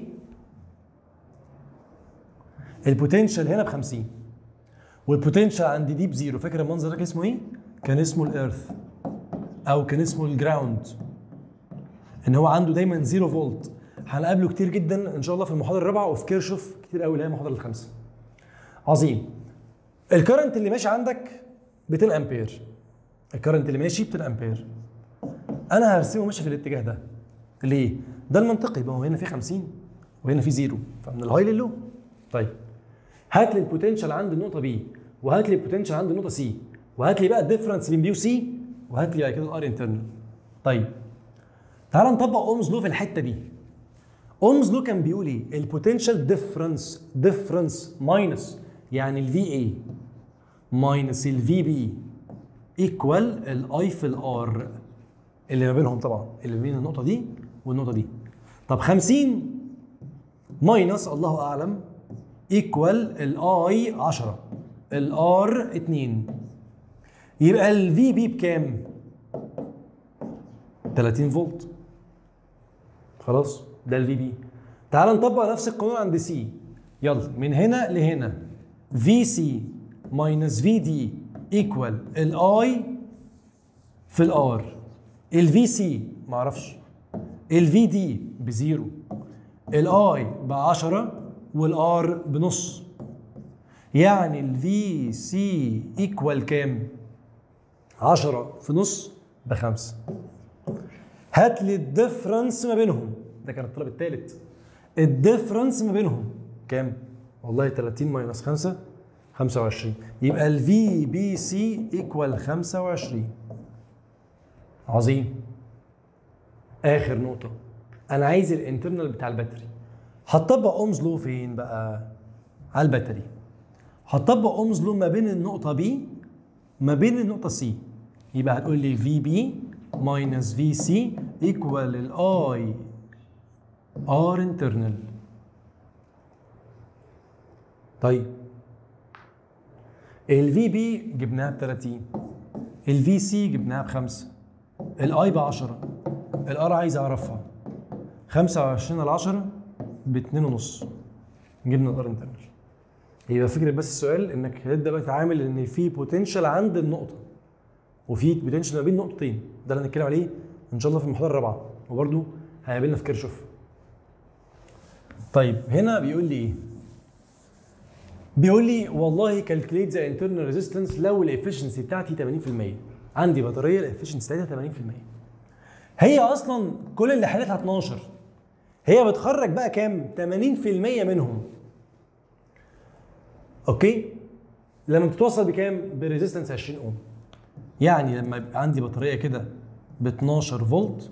البوتنشال هنا ب 50 والبوتنشال عند دي بزيرو فاكر المنظر ده كان اسمه ايه؟ كان اسمه الارث او كان اسمه الجراوند ان هو عنده دايما زيرو فولت هنقابله كتير جدا ان شاء الله في المحاضره الرابعه وفي كيرشوف كتير قوي اللي هي المحاضره الخامسه عظيم الكرنت اللي ماشي عندك ب 10 امبير الكرنت اللي ماشي ب 10 امبير انا هرسمه ماشي في الاتجاه ده ليه ده المنطقي ما هو هنا في 50 وهنا في زيرو فمن الهاي للو طيب هات لي البوتنشال عند النقطه بي وهات لي البوتنشال عند النقطه سي وهات لي بقى الديفرنس بين بي وسي وهات لي بعد كده الار انترنال طيب تعال نطبق اومز لو في الحته دي اومز لو كان بيقول ايه البوتنشال ديفرنس ديفرنس ماينس يعني الفي اي ماينس الفي بي ايكوال الاي في الار اللي ما بينهم طبعا اللي ما بين النقطه دي والنقطه دي طب 50 ماينس الله اعلم ايكوال الاي 10 الار 2 يبقى الفي بي بكام 30 فولت خلاص ده الفي بي تعال نطبق نفس القانون عند سي يلا من هنا لهنا في سي ماينس في دي ايكوال الاي في الار الفي سي معرفش الفي دي بزيرو الاي ب 10 والار بنص يعني الفي سي ايكوال كام 10 في نص بخمسة هات لي الديفرنس ما بينهم ده كان الطلب الثالث الديفرنس ما بينهم كام والله 30 ماينس 5 25 يبقى الفي بي سي ايكوال 25 عظيم اخر نقطه انا عايز الانترنال بتاع الباتري هتطبق اومز لو فين بقى على الباتري هتطبق اومز لو ما بين النقطه بي ما بين النقطه سي يبقى هتقول لي في بي ماينس في سي ايكوال الاي ار انترنال طيب الفي بي جبناها ب 30 الفي سي جبناها بخمسة الاي ب 10 الار عايز اعرفها 25 على 10 ب 2 ونص جبنا الار انترنال يبقى فكره بس السؤال انك هتبدا بقى تتعامل ان في بوتنشال عند النقطه وفي بوتنشال ما بين نقطتين ده اللي هنتكلم عليه ان شاء الله في المحاضره الرابعه وبرده هيقابلنا في كيرشوف طيب هنا بيقول لي ايه بيقول لي والله كالكوليت ذا انترنال ريزيستنس لو الافشنسي بتاعتي 80% عندي بطاريه الافشنسي بتاعتها 80% هي اصلا كل اللي حالتها 12 هي بتخرج بقى كام 80% منهم اوكي لما بتتوصل بكام بريزيستنس 20 اوم يعني لما يبقى عندي بطاريه كده ب 12 فولت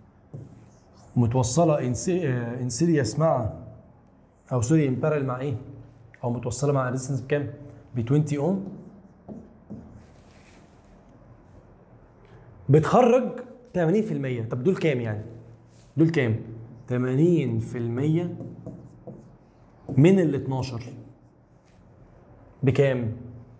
متوصله ان سيريس مع او سوري ان بارل مع ايه او متوصله مع ريزيستنس بكام ب 20 اوم بتخرج 80% طب دول كام يعني دول كام 80% من ال 12 بكام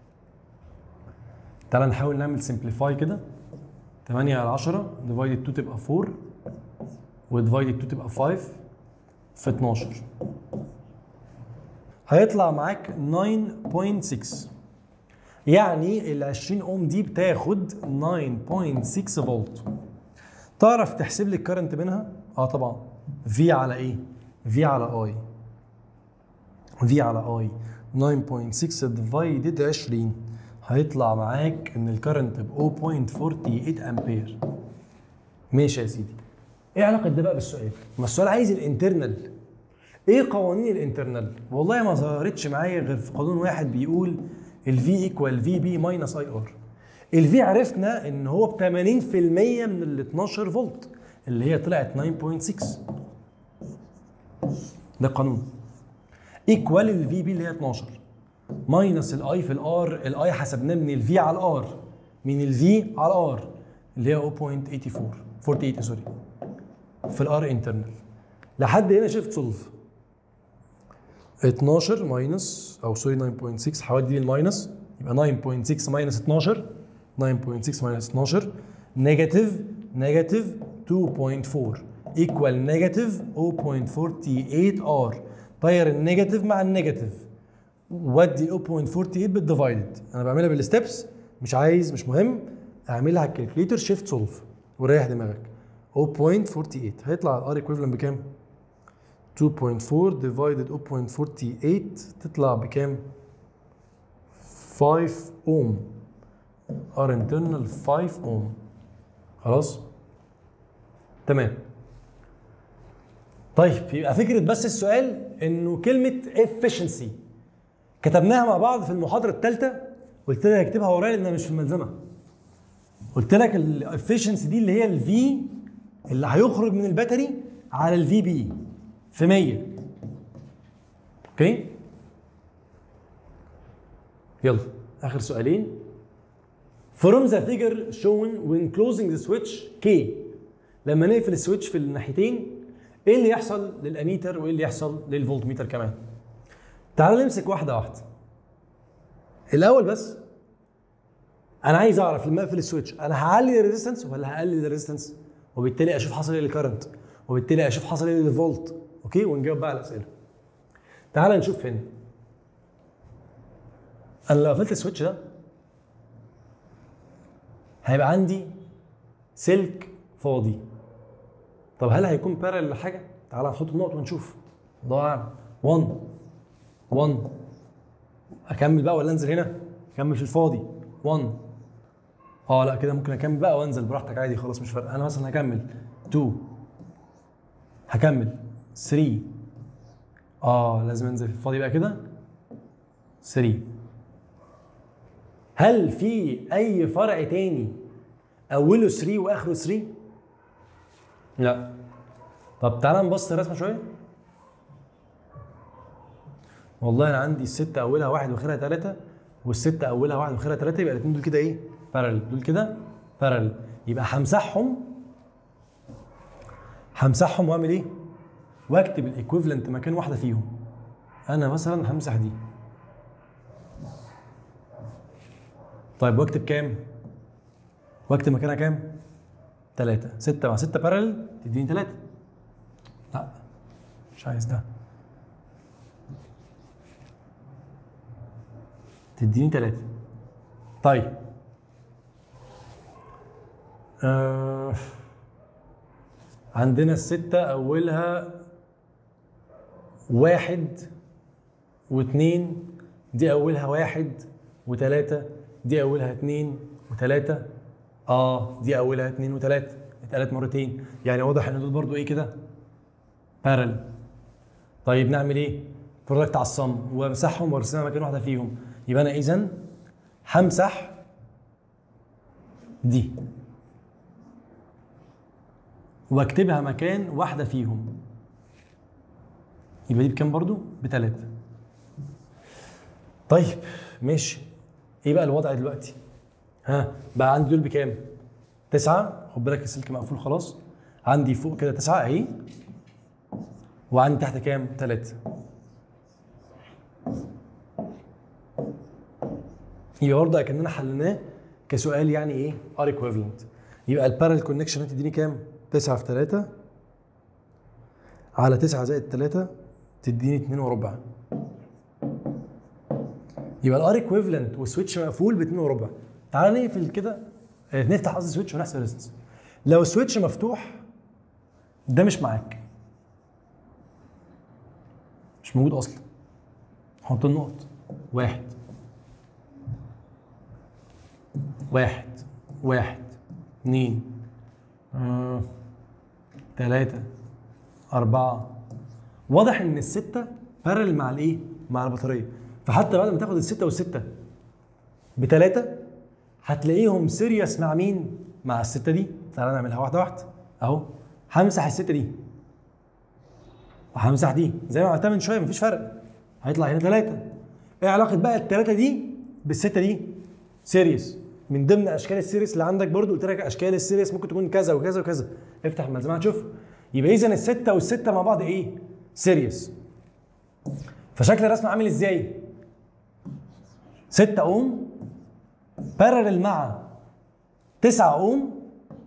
تعال نحاول نعمل سمبليفاي كده 8 على 10 ديفايدد 2 تبقى 4 وديفايدد 2 تبقى 5 في 12 هيطلع معاك 9.6 يعني ال 20 اوم دي بتاخد 9.6 فولت تعرف تحسب لي الكرنت منها؟ اه طبعا في على ايه؟ في على اي في على اي 9.6 ديفايدد 20 هيطلع معاك ان الكرنت ب 0.48 امبير ماشي يا سيدي ايه علاقه ده بقى بالسؤال؟ ما السؤال عايز الانترنال ايه قوانين الانترنال؟ والله ما ظهرتش معايا غير في قانون واحد بيقول الفي ايكوال في بي ماينس اي ار الفي عرفنا ان هو ب 80% من ال 12 فولت اللي هي طلعت 9.6 ده قانون ايكوال الفي بي اللي هي 12 ماينس الاي في الار الاي حسبناه من الفي على الار من الفي على الار اللي هي 0.84 48 سوري في الار انترنال لحد هنا شفت سولف 12 ماينس او سوري 9.6 حوالي دي الماينس يبقى 9.6 ماينس 12 9.6 ماينس 12 نيجاتيف نيجاتيف 2.4 ايكوال نيجاتيف 0.48 ار طير النيجاتيف مع النيجاتيف ودي 0.48 بالديفايدد انا بعملها بالستبس مش عايز مش مهم اعملها على الكالكليتر شيفت سولف وريح دماغك 0.48 هيطلع الار ايكويفالنت بكام؟ 2.4 ديفايدد 0.48 تطلع بكام؟ 5 اوم ار انترنال 5 اوم خلاص؟ تمام طيب يبقى فكره بس السؤال انه كلمه efficiency كتبناها مع بعض في المحاضره الثالثه قلت لك اكتبها ورايا لان مش في الملزمه قلت لك الافشنسي دي اللي هي الفي اللي هيخرج من الباتري على الفي بي في 100 اوكي يلا اخر سؤالين from the figure shown when closing the switch K لما نقفل السويتش في الناحيتين ايه اللي يحصل للاميتر وايه اللي يحصل للفولتميتر كمان تعال نمسك واحده واحده الاول بس انا عايز اعرف لما اقفل السويتش انا هعلي الريزيستنس ولا هقلل الريزيستنس وبالتالي اشوف حصل ايه للكرنت وبالتالي اشوف حصل ايه للفولت اوكي ونجاوب بقى على الاسئله تعال نشوف هنا انا لو قفلت السويتش ده هيبقى عندي سلك فاضي طب هل هيكون بارل لحاجه تعال نحط النقط ونشوف الله اعلم 1 1 اكمل بقى ولا انزل هنا اكمل في الفاضي 1 اه لا كده ممكن اكمل بقى وانزل براحتك عادي خلاص مش فارقه انا مثلا هكمل 2 هكمل 3 اه لازم انزل في الفاضي بقى كده 3 هل في اي فرع تاني اوله 3 واخره 3 لا طب تعالى نبص الرسمه شويه والله انا عندي الستة اولها واحد واخرها ثلاثة والستة اولها واحد واخرها ثلاثة يبقى الاثنين دول كده ايه؟ بارل دول كده بارل يبقى همسحهم همسحهم واعمل ايه؟ واكتب الايكويفالنت مكان واحدة فيهم انا مثلا همسح دي طيب واكتب كام؟ واكتب مكانها كام؟ ثلاثة ستة مع ستة بارل تديني ثلاثة لا مش عايز ده تديني ثلاثة طيب آه عندنا الستة أولها واحد واثنين دي أولها واحد وتلاتة دي أولها اتنين وتلاتة اه دي أولها اتنين وتلاتة اتقالت مرتين يعني واضح إن دول برضو إيه كده بارل طيب نعمل إيه؟ برودكت على الصم وامسحهم وارسمها مكان واحدة فيهم يبقى أنا إذا همسح دي واكتبها مكان واحده فيهم يبقى دي بكام برضو بتلاتة طيب ماشي ايه بقى الوضع دلوقتي ها بقى عندي دول بكام تسعة خد بالك السلك مقفول خلاص عندي فوق كده تسعة اهي وعندي تحت كام تلاتة يبقى برضه كاننا حليناه كسؤال يعني ايه ار ايكويفالنت يبقى البارل كونكشن هتديني كام 9 في 3 على 9 زائد 3 تديني 2 وربع يبقى الار ايكويفالنت والسويتش مقفول ب 2 وربع تعال نقفل كده آه، نفتح قصدي سويتش ونحسب ريزنس لو السويتش مفتوح ده مش معاك مش موجود اصلا حط النقط واحد واحد واحد اثنين آه، تلاتة أربعة واضح إن الستة بارل مع الإيه؟ مع البطارية فحتى بعد ما تاخد الستة والستة بتلاتة هتلاقيهم سيريس مع مين؟ مع الستة دي تعالى نعملها واحدة واحدة أهو همسح الستة دي وهمسح دي زي ما عملتها من شوية مفيش فرق هيطلع هنا تلاتة إيه علاقة بقى التلاتة دي بالستة دي؟ سيريس من ضمن اشكال السيريس اللي عندك برضو قلت لك اشكال السيريس ممكن تكون كذا وكذا وكذا افتح الملزمه هتشوف يبقى اذا السته والسته مع بعض ايه؟ سيريس فشكل الرسم عامل ازاي؟ 6 اوم بارلل مع 9 اوم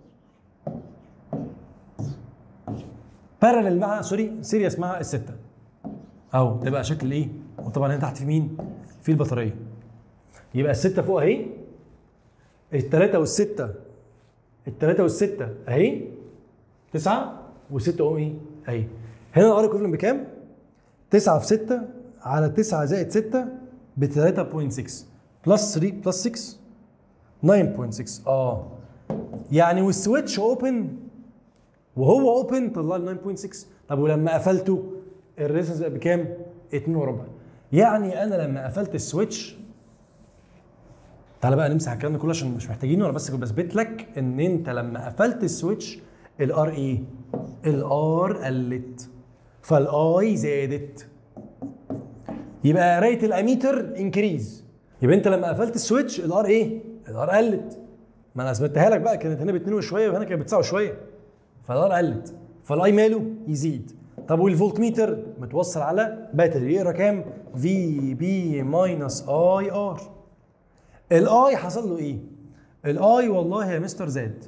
بارلل مع سوري سيريس مع السته اهو تبقى شكل ايه؟ وطبعا هنا تحت في مين؟ في البطاريه يبقى السته فوق اهي التلاتة والستة التلاتة والستة اهي تسعة والستة اهو ايه؟ اهي هنا الار ايكوفلنت بكام؟ تسعة في ستة على تسعة زائد ستة ب 3.6 بلس 3 بلس 6 9.6 اه يعني والسويتش اوبن وهو اوبن طلع لي 9.6 طب ولما قفلته الريزنس بقى بكام؟ 2 وربع يعني انا لما قفلت السويتش تعالى بقى نمسح الكلام ده كله عشان مش محتاجينه انا بس بثبت لك ان انت لما قفلت السويتش الار ايه؟ الار قلت فالاي زادت يبقى قرايه الاميتر انكريز يبقى انت لما قفلت السويتش الار ايه؟ الار قلت ما انا اثبتها لك بقى كانت هنا ب 2 وشويه وهنا كانت ب 9 وشويه فالار قلت فالاي ماله يزيد طب والفولت ميتر متوصل على باتري يقرا كام؟ في بي ماينس اي ار الاي حصل له ايه؟ الاي والله يا مستر زاد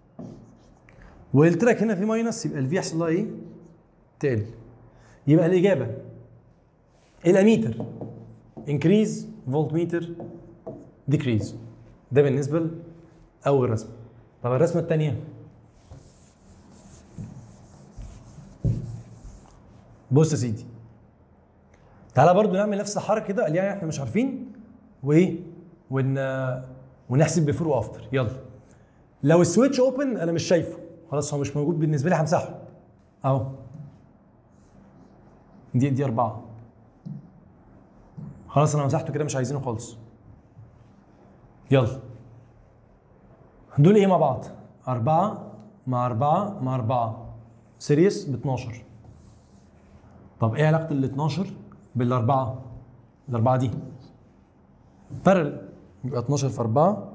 وقلت لك هنا في ماينس يبقى الفي يحصل لها ايه؟ تقل يبقى الاجابه الاميتر انكريز فولت ميتر ديكريز ده بالنسبه لاول رسمه طب الرسمه الثانيه بص يا سيدي تعالى برضو نعمل نفس الحركه كده قال يعني احنا مش عارفين وايه ون ونحسب بيفور وافتر يلا لو السويتش اوبن انا مش شايفه خلاص هو مش موجود بالنسبه لي همسحه اهو دي دي أربعة خلاص أنا مسحته كده مش عايزينه خالص يلا دول إيه مع بعض؟ أربعة مع أربعة مع أربعة سيريس ب 12 طب إيه علاقة ال 12 بالأربعة؟ الأربعة دي بارل يبقى 12 في 4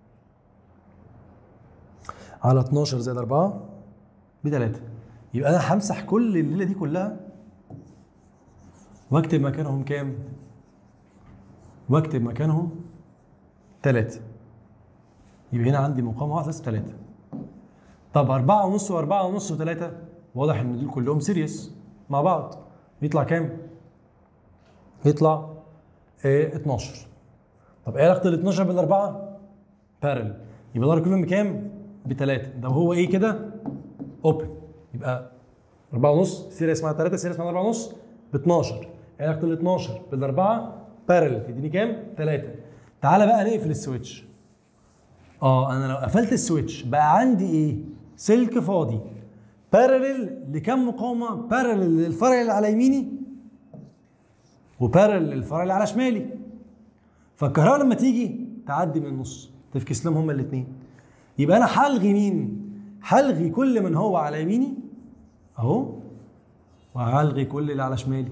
على 12 زائد 4 ب 3 يبقى انا همسح كل الليله دي كلها واكتب مكانهم كام؟ واكتب مكانهم 3 يبقى هنا عندي مقاومه واحده بس 3 طب 4 ونص و4 ونص و3 واضح ان دول كلهم سيريس مع بعض يطلع كام؟ يطلع اه 12 طب ايه علاقه ال 12 بالاربعه؟ بارل يبقى الار كلهم بكام؟ بثلاثه ده هو ايه كده؟ اوبن يبقى 4 ونص سيريا اسمها 3 سيريا اسمها 4 ونص ب 12 ايه علاقه ال 12 بالاربعه بارل تديني كام؟ 3 تعالى بقى نقفل السويتش اه انا لو قفلت السويتش بقى عندي ايه؟ سلك فاضي بارلل لكم مقاومه؟ بارلل للفرع اللي على يميني وبارلل للفرع اللي على شمالي فالكهرباء لما تيجي تعدي من النص تفكس لهم هما الاثنين يبقى انا هلغي مين؟ هلغي كل من هو على يميني اهو وهلغي كل اللي على شمالي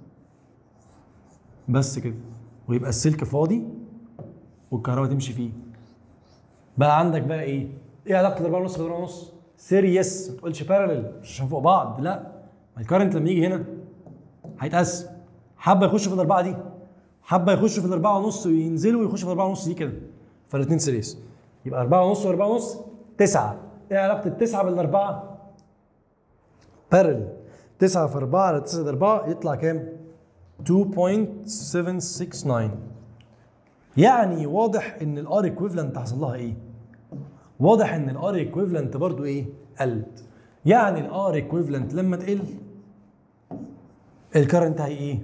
بس كده ويبقى السلك فاضي والكهرباء تمشي فيه بقى عندك بقى ايه؟ ايه علاقه الاربعه ونص بالاربعه ونص؟ سيريس ما تقولش بارلل مش عشان فوق بعض لا ما الكارنت لما يجي هنا هيتقسم حبه يخش في الاربعه دي حبه يخش في الاربعه ونص وينزلوا ويخشوا في الاربعه ونص دي كده فالاثنين سيريس يبقى اربعه ونص واربعه ونص تسعه ايه علاقه التسعه بالاربعه؟ بارل 9 في 4 على 9 4 يطلع كام؟ 2.769 يعني واضح ان الار ايكويفالنت حصل لها ايه؟ واضح ان الار ايكويفالنت برضو ايه؟ قلت يعني الار ايكويفالنت لما تقل الكرنت هي ايه؟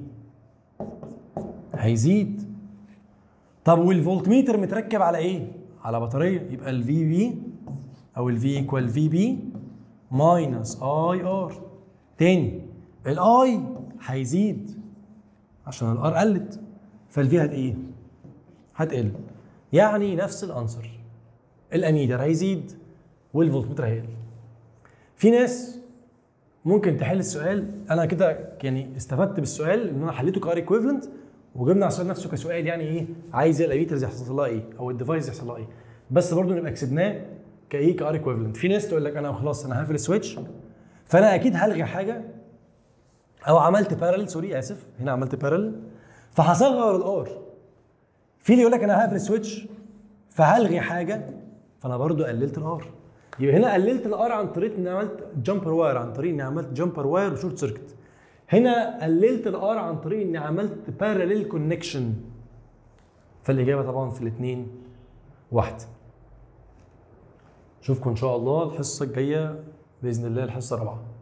هيزيد طب والفولتميتر متركب على ايه؟ على بطاريه يبقى الفي بي او الفي ايكوال في بي ماينس اي ار تاني الاي هيزيد عشان الار قلت فالفي هت ايه؟ هتقل يعني نفس الانسر الاميتر هيزيد والفولتمتر هيقل في ناس ممكن تحل السؤال انا كده يعني استفدت بالسؤال ان انا حليته كار ايكويفالنت وجبنا على السؤال نفسه كسؤال يعني ايه عايز الاميترز يحصل لها ايه او الديفايس يحصل لها ايه بس برضه نبقى كسبناه كايه كار ايكويفالنت في ناس تقول لك انا خلاص انا هقفل السويتش فانا اكيد هلغي حاجه او عملت بارل سوري اسف هنا عملت بارل فهصغر الار في اللي يقول لك انا هقفل السويتش فهلغي حاجه فانا برضو قللت الار يبقى هنا قللت الار عن طريق اني عملت جامبر واير عن طريق اني عملت جامبر واير وشورت سيركت هنا قللت الار عن طريق اني عملت باراليل كونكشن فالاجابه طبعا في الاثنين واحده اشوفكم ان شاء الله الحصه الجايه باذن الله الحصه الرابعه